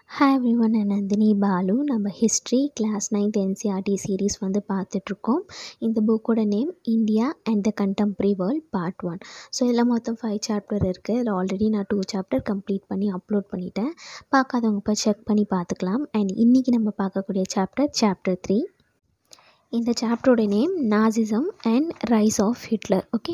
hi everyone நான் நந்தினி பாலு நம்ம history class ninth NCERT series வந்து பார்த்துட்ருக்கோம் இந்த புக்கோட name India and the contemporary world part one so இதில் மொத்தம் ஃபைவ் சாப்டர் இருக்குது இதில் ஆல்ரெடி நான் டூ சாப்டர் கம்ப்ளீட் பண்ணி அப்லோட் பண்ணிட்டேன் பார்க்காதவங்க இப்போ செக் பண்ணி பார்த்துக்கலாம் அண்ட் இன்றைக்கி நம்ம பார்க்கக்கூடிய சாப்டர் சாப்டர் த்ரீ இந்த சாப்டரோட name nazism and rise of Hitler okay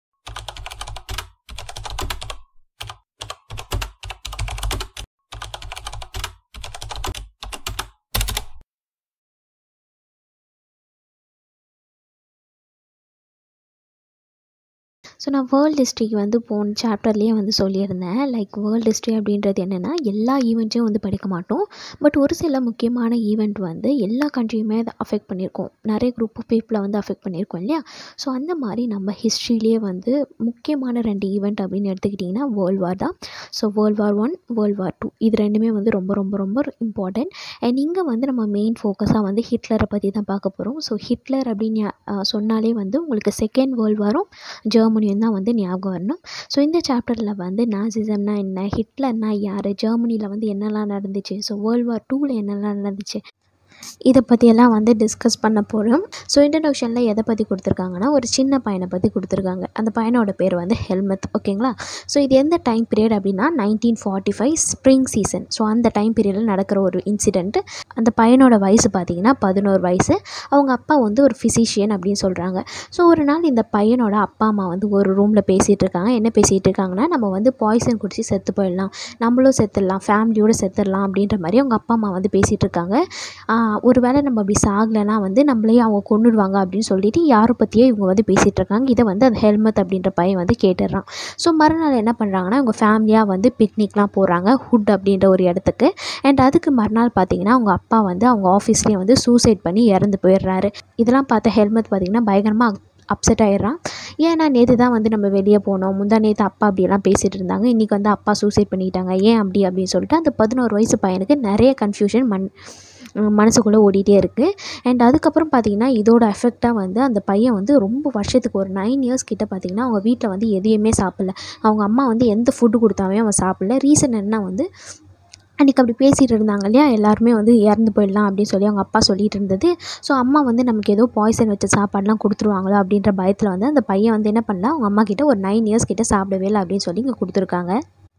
so நான் வேர்ல்டு ஹிஸ்ட்ரிக்கு வந்து போன சாப்டர்லேயே வந்து சொல்லியிருந்தேன் லைக் வேர்ல்டு ஹிஸ்ட்ரி அப்படின்றது என்னென்னா எல்லா ஈவெண்ட்ஸையும் வந்து படிக்க மாட்டோம் பட் ஒரு சில முக்கியமான ஈவெண்ட் வந்து எல்லா கண்ட்ரியுமே அதை அஃபெக்ட் பண்ணியிருக்கோம் நிறைய குரூப் ஆஃப் பீப்புளை வந்து அஃபெக்ட் பண்ணியிருக்கோம் இல்லையா ஸோ அந்த மாதிரி நம்ம ஹிஸ்ட்ரியிலே வந்து முக்கியமான ரெண்டு ஈவெண்ட் அப்படின்னு எடுத்துக்கிட்டிங்கன்னா வேர்ல்டு வார் தான் so world war one world war two இது ரெண்டுமே வந்து ரொம்ப ரொம்ப ரொம்ப இம்பார்ட்டண்ட் அண்ட் இங்கே வந்து நம்ம மெயின் ஃபோக்கஸாக வந்து ஹிட்லரை பற்றி தான் பார்க்க போகிறோம் ஸோ ஹிட்லர் அப்படின்னு யா- சொன்னாலே வந்து உங்களுக்கு செகண்ட் வேர்ல்டு வாரும் ஜெர்மனியும் தான் வந்து ஞாபகம் வரணும் ஸோ இந்த சாப்டரில் வந்து நாசிசம்னா என்ன ஹிட்லர்னா யார் ஜெர்மனியில் வந்து என்னெல்லாம் நடந்துச்சு ஸோ வேர்ல்டு வார் டூவில் என்னெல்லாம் நடந்துச்சு இதை பற்றியெல்லாம் வந்து டிஸ்கஸ் பண்ண போகிறோம் ஸோ இன்ட்ரடக்ஷனில் எதை பற்றி கொடுத்துருக்காங்கன்னா ஒரு சின்ன பையனை பற்றி கொடுத்துருக்காங்க அந்த பையனோட பேர் வந்து ஹெல்மெத் ஓகேங்களா ஸோ இது எந்த டைம் பீரியட் அப்படின்னா nineteen forty five spring season so அந்த டைம் பீரியடில் நடக்கிற ஒரு இன்சிடெண்ட்டு அந்த பையனோட வயசு பார்த்தீங்கன்னா பதினோரு வயசு அவங்க அப்பா வந்து ஒரு ஃபிசிஷியன் அப்படின்னு சொல்கிறாங்க ஸோ ஒரு நாள் இந்த பையனோட அப்பா அம்மா வந்து ஒரு ரூமில் பேசிகிட்டு இருக்காங்க என்ன பேசிகிட்டு இருக்காங்கன்னா நம்ம வந்து பாய்சன் குடிச்சு செத்து போயிடலாம் நம்மளும் செத்துடலாம் ஃபேமிலியோடு செத்துடலாம் அப்படின்ற மாதிரி அவங்க அப்பா அம்மா வந்து பேசிகிட்டு இருக்காங்க ஆஹ் ஒரு வேளை நம்ம அப்படி சாகலைன்னா வந்து நம்மளே அவங்க கொன்னுடுவாங்க அப்படின்னு சொல்லிட்டு யாரை பற்றியோ இவங்க வந்து பேசிகிட்டு இருக்காங்க இதை வந்து அந்த ஹெல்மெட் அப்படின்ற பையன் வந்து கேட்டுடுறான் ஸோ மறுநாள் என்ன பண்ணுறாங்கன்னா அவங்க ஃபேமிலியாக வந்து பிக்னிக்லாம் போகிறாங்க ஹுட் அப்படின்ற ஒரு இடத்துக்கு அண்ட் அதுக்கு மறுநாள் பார்த்தீங்கன்னா அவங்க அப்பா வந்து அவங்க ஆஃபீஸ்லேயே வந்து சூசைட் பண்ணி இறந்து போயிடுறாரு இதெல்லாம் பார்த்த ஹெல்மெட் பார்த்தீங்கன்னா பயங்கரமாக அப்செட் ஆயிடுறான் ஏன்னா நேற்று தான் வந்து நம்ம வெளியே போனோம் முந்தா நேற்று அப்பா அப்படியெல்லாம் பேசிகிட்டு இருந்தாங்க இன்றைக்கி வந்து அப்பா சூசைட் பண்ணிட்டாங்க ஏன் அப்படி அப்படின்னு சொல்லிட்டு அந்த பதினோரு வயசு பையனுக்கு நிறைய கன்ஃபியூஷன் மண் மனசுக்குள்ளே ஓடிட்டே இருக்குது அண்ட் அதுக்கப்புறம் பார்த்தீங்கன்னா இதோட எஃபெக்டாக வந்து அந்த பையன் வந்து ரொம்ப வருஷத்துக்கு ஒரு நைன் இயர்ஸ் கிட்ட பார்த்தீங்கன்னா அவங்க வீட்டில் வந்து எதையுமே சாப்பிடல அவங்க அம்மா வந்து எந்த ஃபுட்டு கொடுத்தாவே அவன் சாப்பிடல ரீசன் என்ன வந்து அன்றைக்கி அப்படி பேசிகிட்டு இருந்தாங்க இல்லையா எல்லாருமே வந்து இறந்து போயிடலாம் அப்படின்னு சொல்லி அவங்க அப்பா சொல்லிட்டு இருந்தது ஸோ அம்மா வந்து நமக்கு ஏதோ பாய்சன் வச்ச சாப்பாடுலாம் கொடுத்துருவாங்களோ அப்படின்ற பயத்தில் வந்து அந்த பையன் வந்து என்ன பண்ணல அவங்க அம்மா கிட்ட ஒரு நைன் இயர்ஸ் கிட்ட சாப்பிடவே இல்லை அப்படின்னு சொல்லி இங்கே கொடுத்துருக்காங்க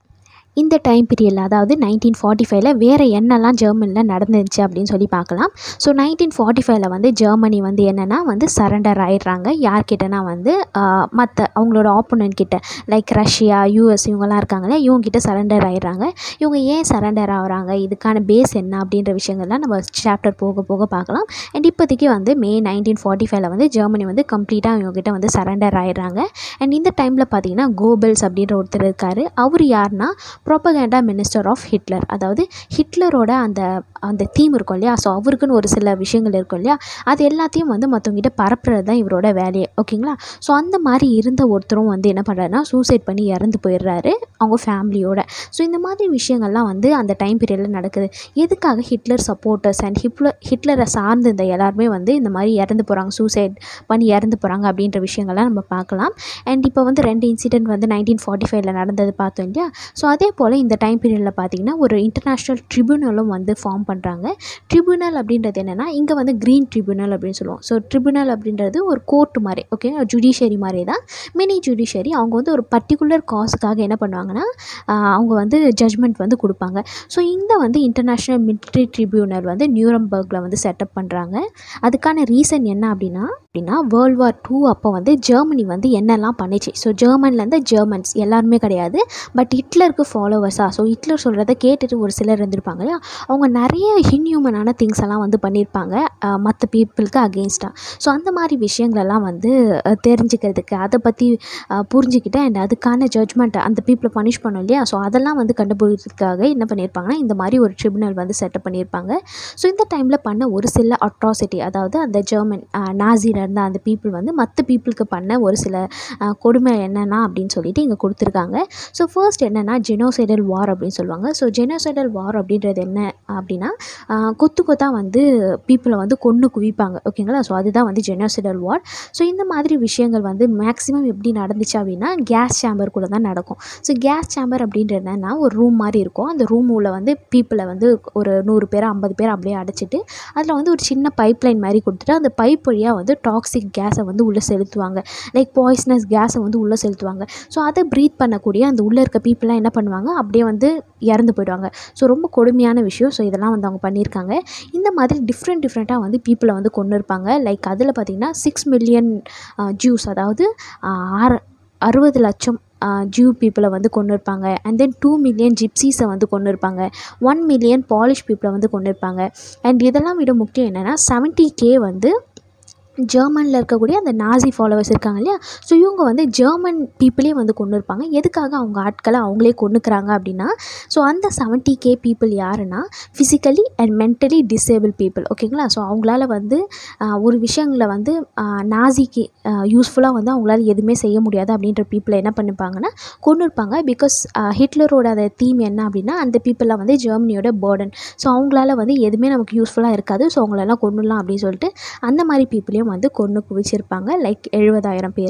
இந்த டைம் பீரியடில் அதாவது நைன்டீன் ஃபார்ட்டி ஃபைவ்ல வேறு என்னெல்லாம் ஜெர்மனியில் நடந்துச்சு அப்படின்னு சொல்லி பார்க்கலாம் ஸோ நைன்டீன் ஃபார்ட்டி ஃபைவ்ல வந்து ஜெர்மனி வந்து என்னென்னா வந்து சரண்டர் ஆயிடுறாங்க யார்கிட்டனா வந்து மற்ற அவங்களோட ஆப்போனன்ட் கிட்ட லைக் ரஷ்யா யூஎஸ் இவங்கெல்லாம் இருக்காங்களே இவங்க கிட்ட சரண்டர் ஆயிடுறாங்க இவங்க ஏன் சரண்டர் ஆகுறாங்க இதுக்கான பேஸ் என்ன அப்படின்ற விஷயங்கள்லாம் நம்ம சாப்டர் போக போக பார்க்கலாம் அண்ட் இப்போதைக்கு வந்து மே நைன்டீன் ஃபார்ட்டி ஃபைவ்ல வந்து ஜெர்மனி வந்து கம்ப்ளீட்டாக இவங்ககிட்ட வந்து சரண்டர் ஆயிடுறாங்க அண்ட் இந்த டைமில் பார்த்தீங்கன்னா கோபல்ஸ் அப்படின்ற ஒருத்தர் இருக்கார் அவர் யாருன்னா ப்ரோபகேண்டா மினிஸ்டர் ஆஃப் ஹிட்லர் அதாவது ஹிட்லரோட அந்த அந்த தீம் இருக்கும் இல்லையா ஸோ அவருக்குன்னு ஒரு சில விஷயங்கள் இருக்கும் இல்லையா அது எல்லாத்தையும் வந்து மற்றவங்ககிட்ட பரப்புறது தான் இவரோட வேலையே ஓகேங்களா ஸோ அந்த மாதிரி இருந்த ஒருத்தரும் வந்து என்ன பண்ணுறாருன்னா சூசைட் பண்ணி இறந்து போயிடுறாரு அவங்க ஃபேமிலியோட ஸோ இந்த மாதிரி விஷயங்கள்லாம் வந்து அந்த டைம் பீரியடில் நடக்குது எதுக்காக ஹிட்லர் சப்போர்ட்டர்ஸ் அண்ட் ஹிட்லர் ஹிட்லரை சார்ந்து இந்த எல்லாருமே வந்து இந்த மாதிரி இறந்து போகிறாங்க சூசைட் பண்ணி இறந்து போகிறாங்க அப்படின்ற விஷயங்கள்லாம் நம்ம பார்க்கலாம் அண்ட் இப்போ வந்து ரெண்டு இன்சிடென்ட் வந்து நைன்டீன் ஃபார்ட்டி ஃபைவ்ல நடந்தது பார்த்தோம் இல்லையா ஸோ அதே போல் இந்த டைம் பீரியடில் பார்த்தீங்கன்னா ஒரு இன்டர்நேஷ்னல் ட்ரிபியூனலும் வந்து ஃபார்ம் பண்ணுறாங்க ட்ரிபியூனல் அப்படின்றது என்னென்னா இங்கே வந்து க்ரீன் ட்ரிபியூனல் அப்படின்னு சொல்லுவோம் ஸோ ட்ரிபியூனல் அப்படின்றது ஒரு கோர்ட் மாதிரி ஓகே ஜுடிஷியரி மாதிரி தான் மினி ஜுடிஷியரி அவங்க வந்து ஒரு பர்டிகுலர் காசுக்காக என்ன பண்ணுவாங்கன்னா ஆஹ் அவங்க வந்து ஜட்ஜ்மெண்ட் வந்து கொடுப்பாங்க ஸோ இந்த வந்து இன்டர்நேஷ்னல் மிலிட்ரி ட்ரிபியூனல் வந்து நியூரம்பர்கில் வந்து செட்டப் பண்ணுறாங்க அதுக்கான ரீசன் என்ன அப்படின்னா அப்படின்னா வேர்ல்டு வார் டூ அப்போ வந்து ஜெர்மனி வந்து என்னெல்லாம் பண்ணுச்சு ஸோ ஜெர்மன்லேருந்து ஜெர்மன்ஸ் எல்லாருமே கிடையாது பட் ஹிட்லருக்கு ஃபாலோவர்ஸாக ஸோ ஹிட்லர் சொல்கிறத கேட்டுட்டு ஒரு சிலர் இருந்திருப்பாங்க இல்லையா அவங்க நிறைய இன்ஹியூமனான திங்ஸ் எல்லாம் வந்து பண்ணியிருப்பாங்க மற்ற பீப்புளுக்கு அகெயின்ஸ்டாக ஸோ அந்த மாதிரி விஷயங்களெல்லாம் வந்து அஹ், தெரிஞ்சுக்கிறதுக்கு அதை பற்றி புரிஞ்சுக்கிட்டு அண்ட் அதுக்கான ஜட்ஜ்மெண்ட் அந்த பீப்புளை பனிஷ் பண்ணோம் இல்லையா ஸோ அதெல்லாம் வந்து கண்டுபிடிக்கிறதுக்காக என்ன பண்ணியிருப்பாங்கன்னா இந்த மாதிரி ஒரு ட்ரிபுனல் வந்து செட்டப் பண்ணியிருப்பாங்க ஸோ இந்த டைமில் பண்ண ஒரு சில அட்ராசிட்டி அதாவது அந்த ஜெர்மன் நாசியில் இருந்த அந்த பீப்புள் வந்து மற்ற பீப்புளுக்கு பண்ண ஒரு சில அஹ், கொடுமை என்னென்னா அப்படின்னு சொல்லிட்டு இங்கே கொடுத்துருக்காங்க ஸோ ஃபர்ஸ்ட் என்னென்னா ஜெனோ ஜெனோசைடல் வார் அப்படின்னு சொல்லுவாங்க ஸோ ஜெனோசைடல் வார் அப்படின்றது என்ன அப்படின்னா ஆஹ் கொத்து கொத்தாக வந்து பீப்புளை வந்து கொன்று குவிப்பாங்க ஓகேங்களா ஸோ அதுதான் வந்து ஜெனோசைடல் வார் ஸோ இந்த மாதிரி விஷயங்கள் வந்து மேக்ஸிமம் எப்படி நடந்துச்சு அப்படின்னா கேஸ் சேம்பர் கூட தான் நடக்கும் ஸோ கேஸ் சேம்பர் அப்படின்றது என்னன்னா ஒரு ரூம் மாதிரி இருக்கும் அந்த ரூம் உள்ள வந்து பீப்புளை வந்து ஒரு நூறு பேர் ஐம்பது பேர் அப்படியே அடைச்சிட்டு அதில் வந்து ஒரு சின்ன பைப் லைன் மாதிரி கொடுத்துட்டு அந்த பைப் வழியாக வந்து டாக்ஸிக் கேஸை வந்து உள்ளே செலுத்துவாங்க லைக் பாய்ஸ்னஸ் கேஸை வந்து உள்ளே செலுத்துவாங்க ஸோ அதை ப்ரீத் பண்ணக்கூடிய அந்த உள்ளே இருக்க பீப்புளெலாம் என்ன பண்ணுவாங்க அப்படியே வந்து இறந்து போயிடுவாங்க ஸோ ரொம்ப கொடுமையான விஷயம் ஸோ இதெல்லாம் வந்து அவங்க பண்ணியிருக்காங்க இந்த மாதிரி டிஃப்ரெண்ட் டிஃப்ரெண்ட்டாக வந்து பீப்புளை வந்து கொண்டு இருப்பாங்க லைக் அதில் பார்த்திங்கன்னா சிக்ஸ் மில்லியன் ஜூஸ் அதாவது ஆஹ் ஆறு அறுபது லட்சம் ஜூ பீப்புளை வந்து கொண்டு இருப்பாங்க அண்ட் தென் டூ மில்லியன் ஜிப்சீஸை வந்து கொண்டு இருப்பாங்க ஒன் மில்லியன் பாலிஷ் பீப்புளை வந்து கொண்டு இருப்பாங்க அண்ட் இதெல்லாம் விட முக்கியம் என்னென்னா செவன்ட்டி கே வந்து ஜெர்மனில் இருக்கக்கூடிய அந்த நாசி ஃபாலோவர்ஸ் இருக்காங்க இல்லையா ஸோ இவங்க வந்து ஜெர்மன் பீப்புளே வந்து கொண்டு இருப்பாங்க எதுக்காக அவங்க ஆட்களை அவங்களே கொண்டுக்கிறாங்க அப்படின்னா ஸோ அந்த செவன்ட்டி கே பீப்புள் யாருன்னா physically and mentally disable people ஓகேங்களா ஸோ அவங்களால வந்து ஆஹ், ஒரு விஷயங்களை வந்து ஆஹ், நாசிக்கு யூஸ்ஃபுல்லாக வந்து அவங்களால எதுவுமே செய்ய முடியாது அப்படின்ற பீப்புளை என்ன பண்ணிப்பாங்கன்னா கொண்டு இருப்பாங்க பிகாஸ் ஹிட்லரோட அந்த தீம் என்ன அப்படின்னா அந்த பீப்புளெலாம் வந்து ஜெர்மனியோட பேர்டன் ஸோ அவங்களால வந்து எதுவுமே நமக்கு யூஸ்ஃபுல்லாக இருக்காது ஸோ அவங்களெல்லாம் கொண்டுடலாம் அப்படின்னு சொல்லிட்டு அந்த மாதிரி பீப்புளையும் வந்து கொன்று குவிச்சிருப்பாங்க லைக் எழுபதாயிரம் பேர்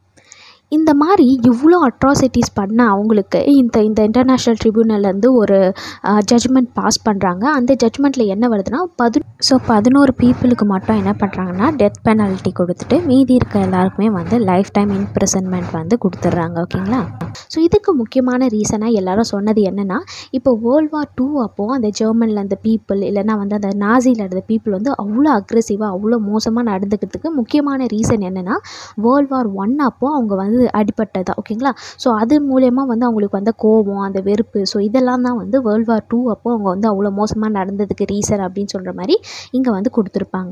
இந்த மாதிரி இவ்வளோ அட்ராசிட்டிஸ் பண்ண அவங்களுக்கு இந்த இந்த இன்டர்நேஷ்னல் ட்ரிபியூனல்லேருந்து ஒரு ஜட்ஜ்மெண்ட் பாஸ் பண்ணுறாங்க அந்த ஜட்ஜ்மெண்ட்டில் என்ன வருதுன்னா பது ஸோ பதினோரு பீப்புளுக்கு மட்டும் என்ன பண்ணுறாங்கன்னா டெத் பெனால்ட்டி கொடுத்துட்டு மீதி இருக்க எல்லாருக்குமே வந்து லைஃப் டைம் இம்ப்ரிசன்மெண்ட் வந்து கொடுத்துட்றாங்க ஓகேங்களா ஸோ இதுக்கு முக்கியமான ரீசனாக எல்லாரும் சொன்னது என்னென்னா இப்போ வேர்ல்ட் வார் டூ அப்போது அந்த ஜெர்மனில் அந்த பீப்புள் இல்லைன்னா வந்து அந்த நாசியில் இருந்த பீப்புள் வந்து அவ்வளோ அக்ரெசிவாக அவ்வளோ மோசமாக நடந்துக்கிறதுக்கு முக்கியமான ரீசன் என்னென்னா வேர்ல்ட் வார் ஒன் அப்போது அவங்க வந்து அடிபட்டதா ஓகேங்களா ஸோ அது மூலயமா வந்து அவங்களுக்கு வந்த கோபம் அந்த வெறுப்பு ஸோ இதெல்லாம் தான் வந்து வேர்ல்ட் வார் டூ அப்போ அவங்க வந்து அவ்வளோ மோசமாக நடந்ததுக்கு ரீசன் அப்படின்னு சொல்கிற மாதிரி இங்கே வந்து கொடுத்துருப்பாங்க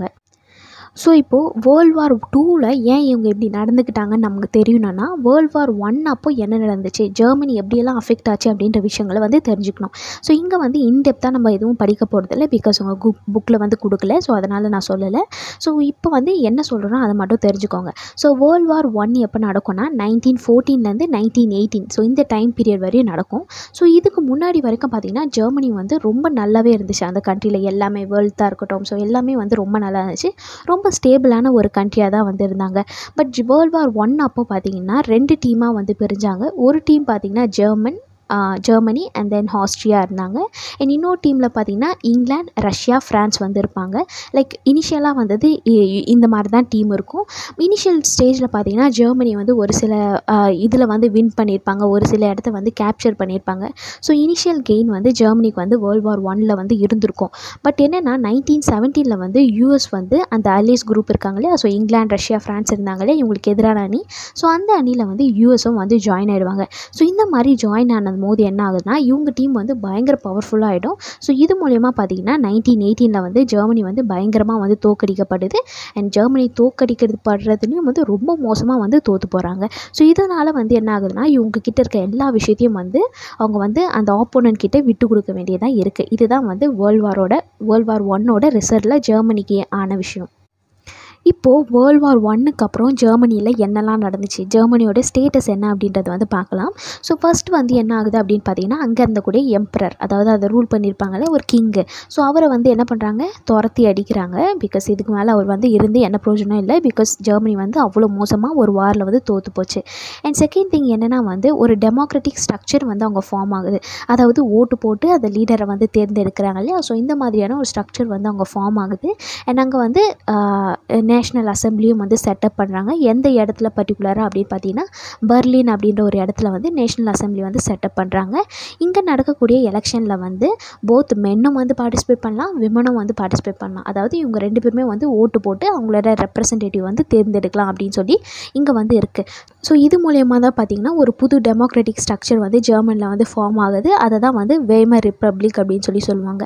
ஸோ இப்போது வேர்ல்ட் வார் டூவில் ஏன் இவங்க இப்படி நடந்துக்கிட்டாங்கன்னு நமக்கு தெரியணும்னா வேர்ல்ட் வார் ஒன் அப்போ என்ன நடந்துச்சு ஜெர்மனி எப்படியெல்லாம் அஃபெக்ட் ஆச்சு அப்படின்ற விஷயங்களை வந்து தெரிஞ்சுக்கணும் ஸோ இங்கே வந்து இன்டெப்த்தாக நம்ம எதுவும் படிக்க போகிறதில்ல பிகாஸ் உங்கள் குக் புக்கில் வந்து கொடுக்கல ஸோ அதனால் நான் சொல்லலை ஸோ இப்போ வந்து என்ன சொல்கிறோன்னா அதை மட்டும் தெரிஞ்சுக்கோங்க ஸோ வேர்ல்ட் வார் ஒன் எப்போ நடக்கும்னா நைன்டீன் ஃபோர்டீன்லேருந்து நைன்டீன் எயிட்டீன் ஸோ இந்த டைம் பீரியட் வரையும் நடக்கும் ஸோ இதுக்கு முன்னாடி வரைக்கும் பார்த்திங்கன்னா ஜெர்மனி வந்து ரொம்ப நல்லாவே இருந்துச்சு அந்த கண்ட்ரியில் எல்லாமே வேர்ல்த்தாக இருக்கட்டும் ஸோ எல்லாமே வந்து ரொம்ப நல்லா இருந்துச்சு ரொம்ப ஸ்டேபிளான ஒரு கண்ட்ரியாக தான் வந்து இருந்தாங்க பட் வேர்ல்ட் வார் ஒன் அப்போ பார்த்தீங்கன்னா ரெண்டு டீமாக வந்து பிரிஞ்சாங்க ஒரு டீம் பார்த்திங்கன்னா German Germany and then Austria இருந்தாங்க அண்ட் இன்னொரு டீமில் பார்த்தீங்கன்னா இங்கிலாந்து ரஷ்யா ஃப்ரான்ஸ் வந்து இருப்பாங்க லைக் இனிஷியலாக வந்தது இ- இந்த மாதிரி தான் டீம் இருக்கும் இனிஷியல் ஸ்டேஜில் பார்த்தீங்கன்னா ஜெர்மனி வந்து ஒரு சில இதில் வந்து வின் பண்ணியிருப்பாங்க ஒரு சில இடத்த வந்து கேப்சர் பண்ணியிருப்பாங்க ஸோ இனிஷியல் கெயின் வந்து ஜெர்மனிக்கு வந்து வேர்ல்ட் வார் ஒனில் வந்து இருந்திருக்கும் பட் என்னென்னா நைன்டீன் செவன்டீனில் வந்து யூஎஸ் வந்து அந்த அலிஸ் குரூப் இருக்காங்க இல்லையா ஸோ இங்கிலாந்து ரஷ்யா ஃப்ரான்ஸ் இருந்தாங்க இல்லையா இவங்களுக்கு எதிரான அணி ஸோ அந்த அணியில் வந்து யூஎஸும் வந்து ஜாயின் ஆயிடுவாங்க ஸோ இந்த மாதிரி ஜாயின் ஆனது போது என்ன ஆகுதுன்னா இவங்க டீம் வந்து பயங்கர பவர்ஃபுல்லாக ஆகிடும் ஸோ இது மூலயமா பார்த்தீங்கன்னா நைன்டீன் எயிட்டீனில் வந்து ஜெர்மனி வந்து பயங்கரமாக வந்து தோக்கடிக்கப்படுது அண்ட் ஜெர்மனி தோக்கடிக்கிறது படுறதுலையும் வந்து ரொம்ப மோசமாக வந்து தோற்று போகிறாங்க ஸோ இதனால் வந்து என்ன ஆகுதுன்னா இவங்க கிட்ட இருக்க எல்லா விஷயத்தையும் வந்து அவங்க வந்து அந்த ஆப்போனன்ட் கிட்ட விட்டு கொடுக்க வேண்டியதாக இருக்குது இதுதான் வந்து வேர்ல்ட் வாரோட வேர்ல்ட் வார் ஒன்னோட ரிசல்ட்டில் ஜெர்மனிக்கு ஆன விஷயம் இப்போது வேர்ல்ட் வார் ஒன்னுக்கு அப்புறம் ஜெர்மனியில் என்னெல்லாம் நடந்துச்சு ஜெர்மனியோட ஸ்டேட்டஸ் என்ன அப்படின்றத வந்து பார்க்கலாம் ஸோ ஃபர்ஸ்ட் வந்து என்ன ஆகுது அப்படின்னு பார்த்தீங்கன்னா அங்கே இருந்தக்கூடிய எம்பரர் அதாவது அதை ரூல் பண்ணியிருப்பாங்கல்ல ஒரு கிங்கு ஸோ அவரை வந்து என்ன பண்ணுறாங்க துரத்தி அடிக்கிறாங்க பிகாஸ் இதுக்கு மேலே அவர் வந்து இருந்து என்ன பிரயோஜனம் இல்லை பிகாஸ் ஜெர்மனி வந்து அவ்வளோ மோசமாக ஒரு வாரில் வந்து தோற்று போச்சு அண்ட் செகண்ட் திங் என்னென்னா வந்து ஒரு டெமோக்ராட்டிக் ஸ்ட்ரக்சர் வந்து அவங்க ஃபார்ம் ஆகுது அதாவது ஓட்டு போட்டு அந்த லீடரை வந்து தேர்ந்தெடுக்கிறாங்க இல்லையா ஸோ இந்த மாதிரியான ஒரு ஸ்ட்ரக்சர் வந்து அவங்க ஃபார்ம் ஆகுது அண்ட் அங்கே வந்து நேஷ்னல் அசம்பிளியும் வந்து செட்டப் பண்ணுறாங்க எந்த இடத்துல பர்டிகுலராக அப்படின்னு பார்த்தீங்கன்னா பர்லின் அப்படின்ற ஒரு இடத்துல வந்து நேஷ்னல் அசம்பிளி வந்து செட்டப் பண்ணுறாங்க இங்கே நடக்கக்கூடிய எலெக்ஷனில் வந்து போத் மென்னும் வந்து பார்ட்டிசிபேட் பண்ணலாம் விமனும் வந்து பார்ட்டிசிபேட் பண்ணலாம் அதாவது இவங்க ரெண்டு பேருமே வந்து ஓட்டு போட்டு அவங்களோட ரெப்ரசன்டேட்டிவ் வந்து தேர்ந்தெடுக்கலாம் அப்படின்னு சொல்லி இங்கே வந்து இருக்குது ஸோ இது மூலயமா தான் பார்த்திங்கன்னா ஒரு புது டெமோக்ராட்டிக் ஸ்ட்ரக்சர் வந்து ஜெர்மனியில் வந்து ஃபார்ம் ஆகுது அதை தான் வந்து வேமர் ரிப்பப்ளிக் அப்படின்னு சொல்லி சொல்லுவாங்க பட்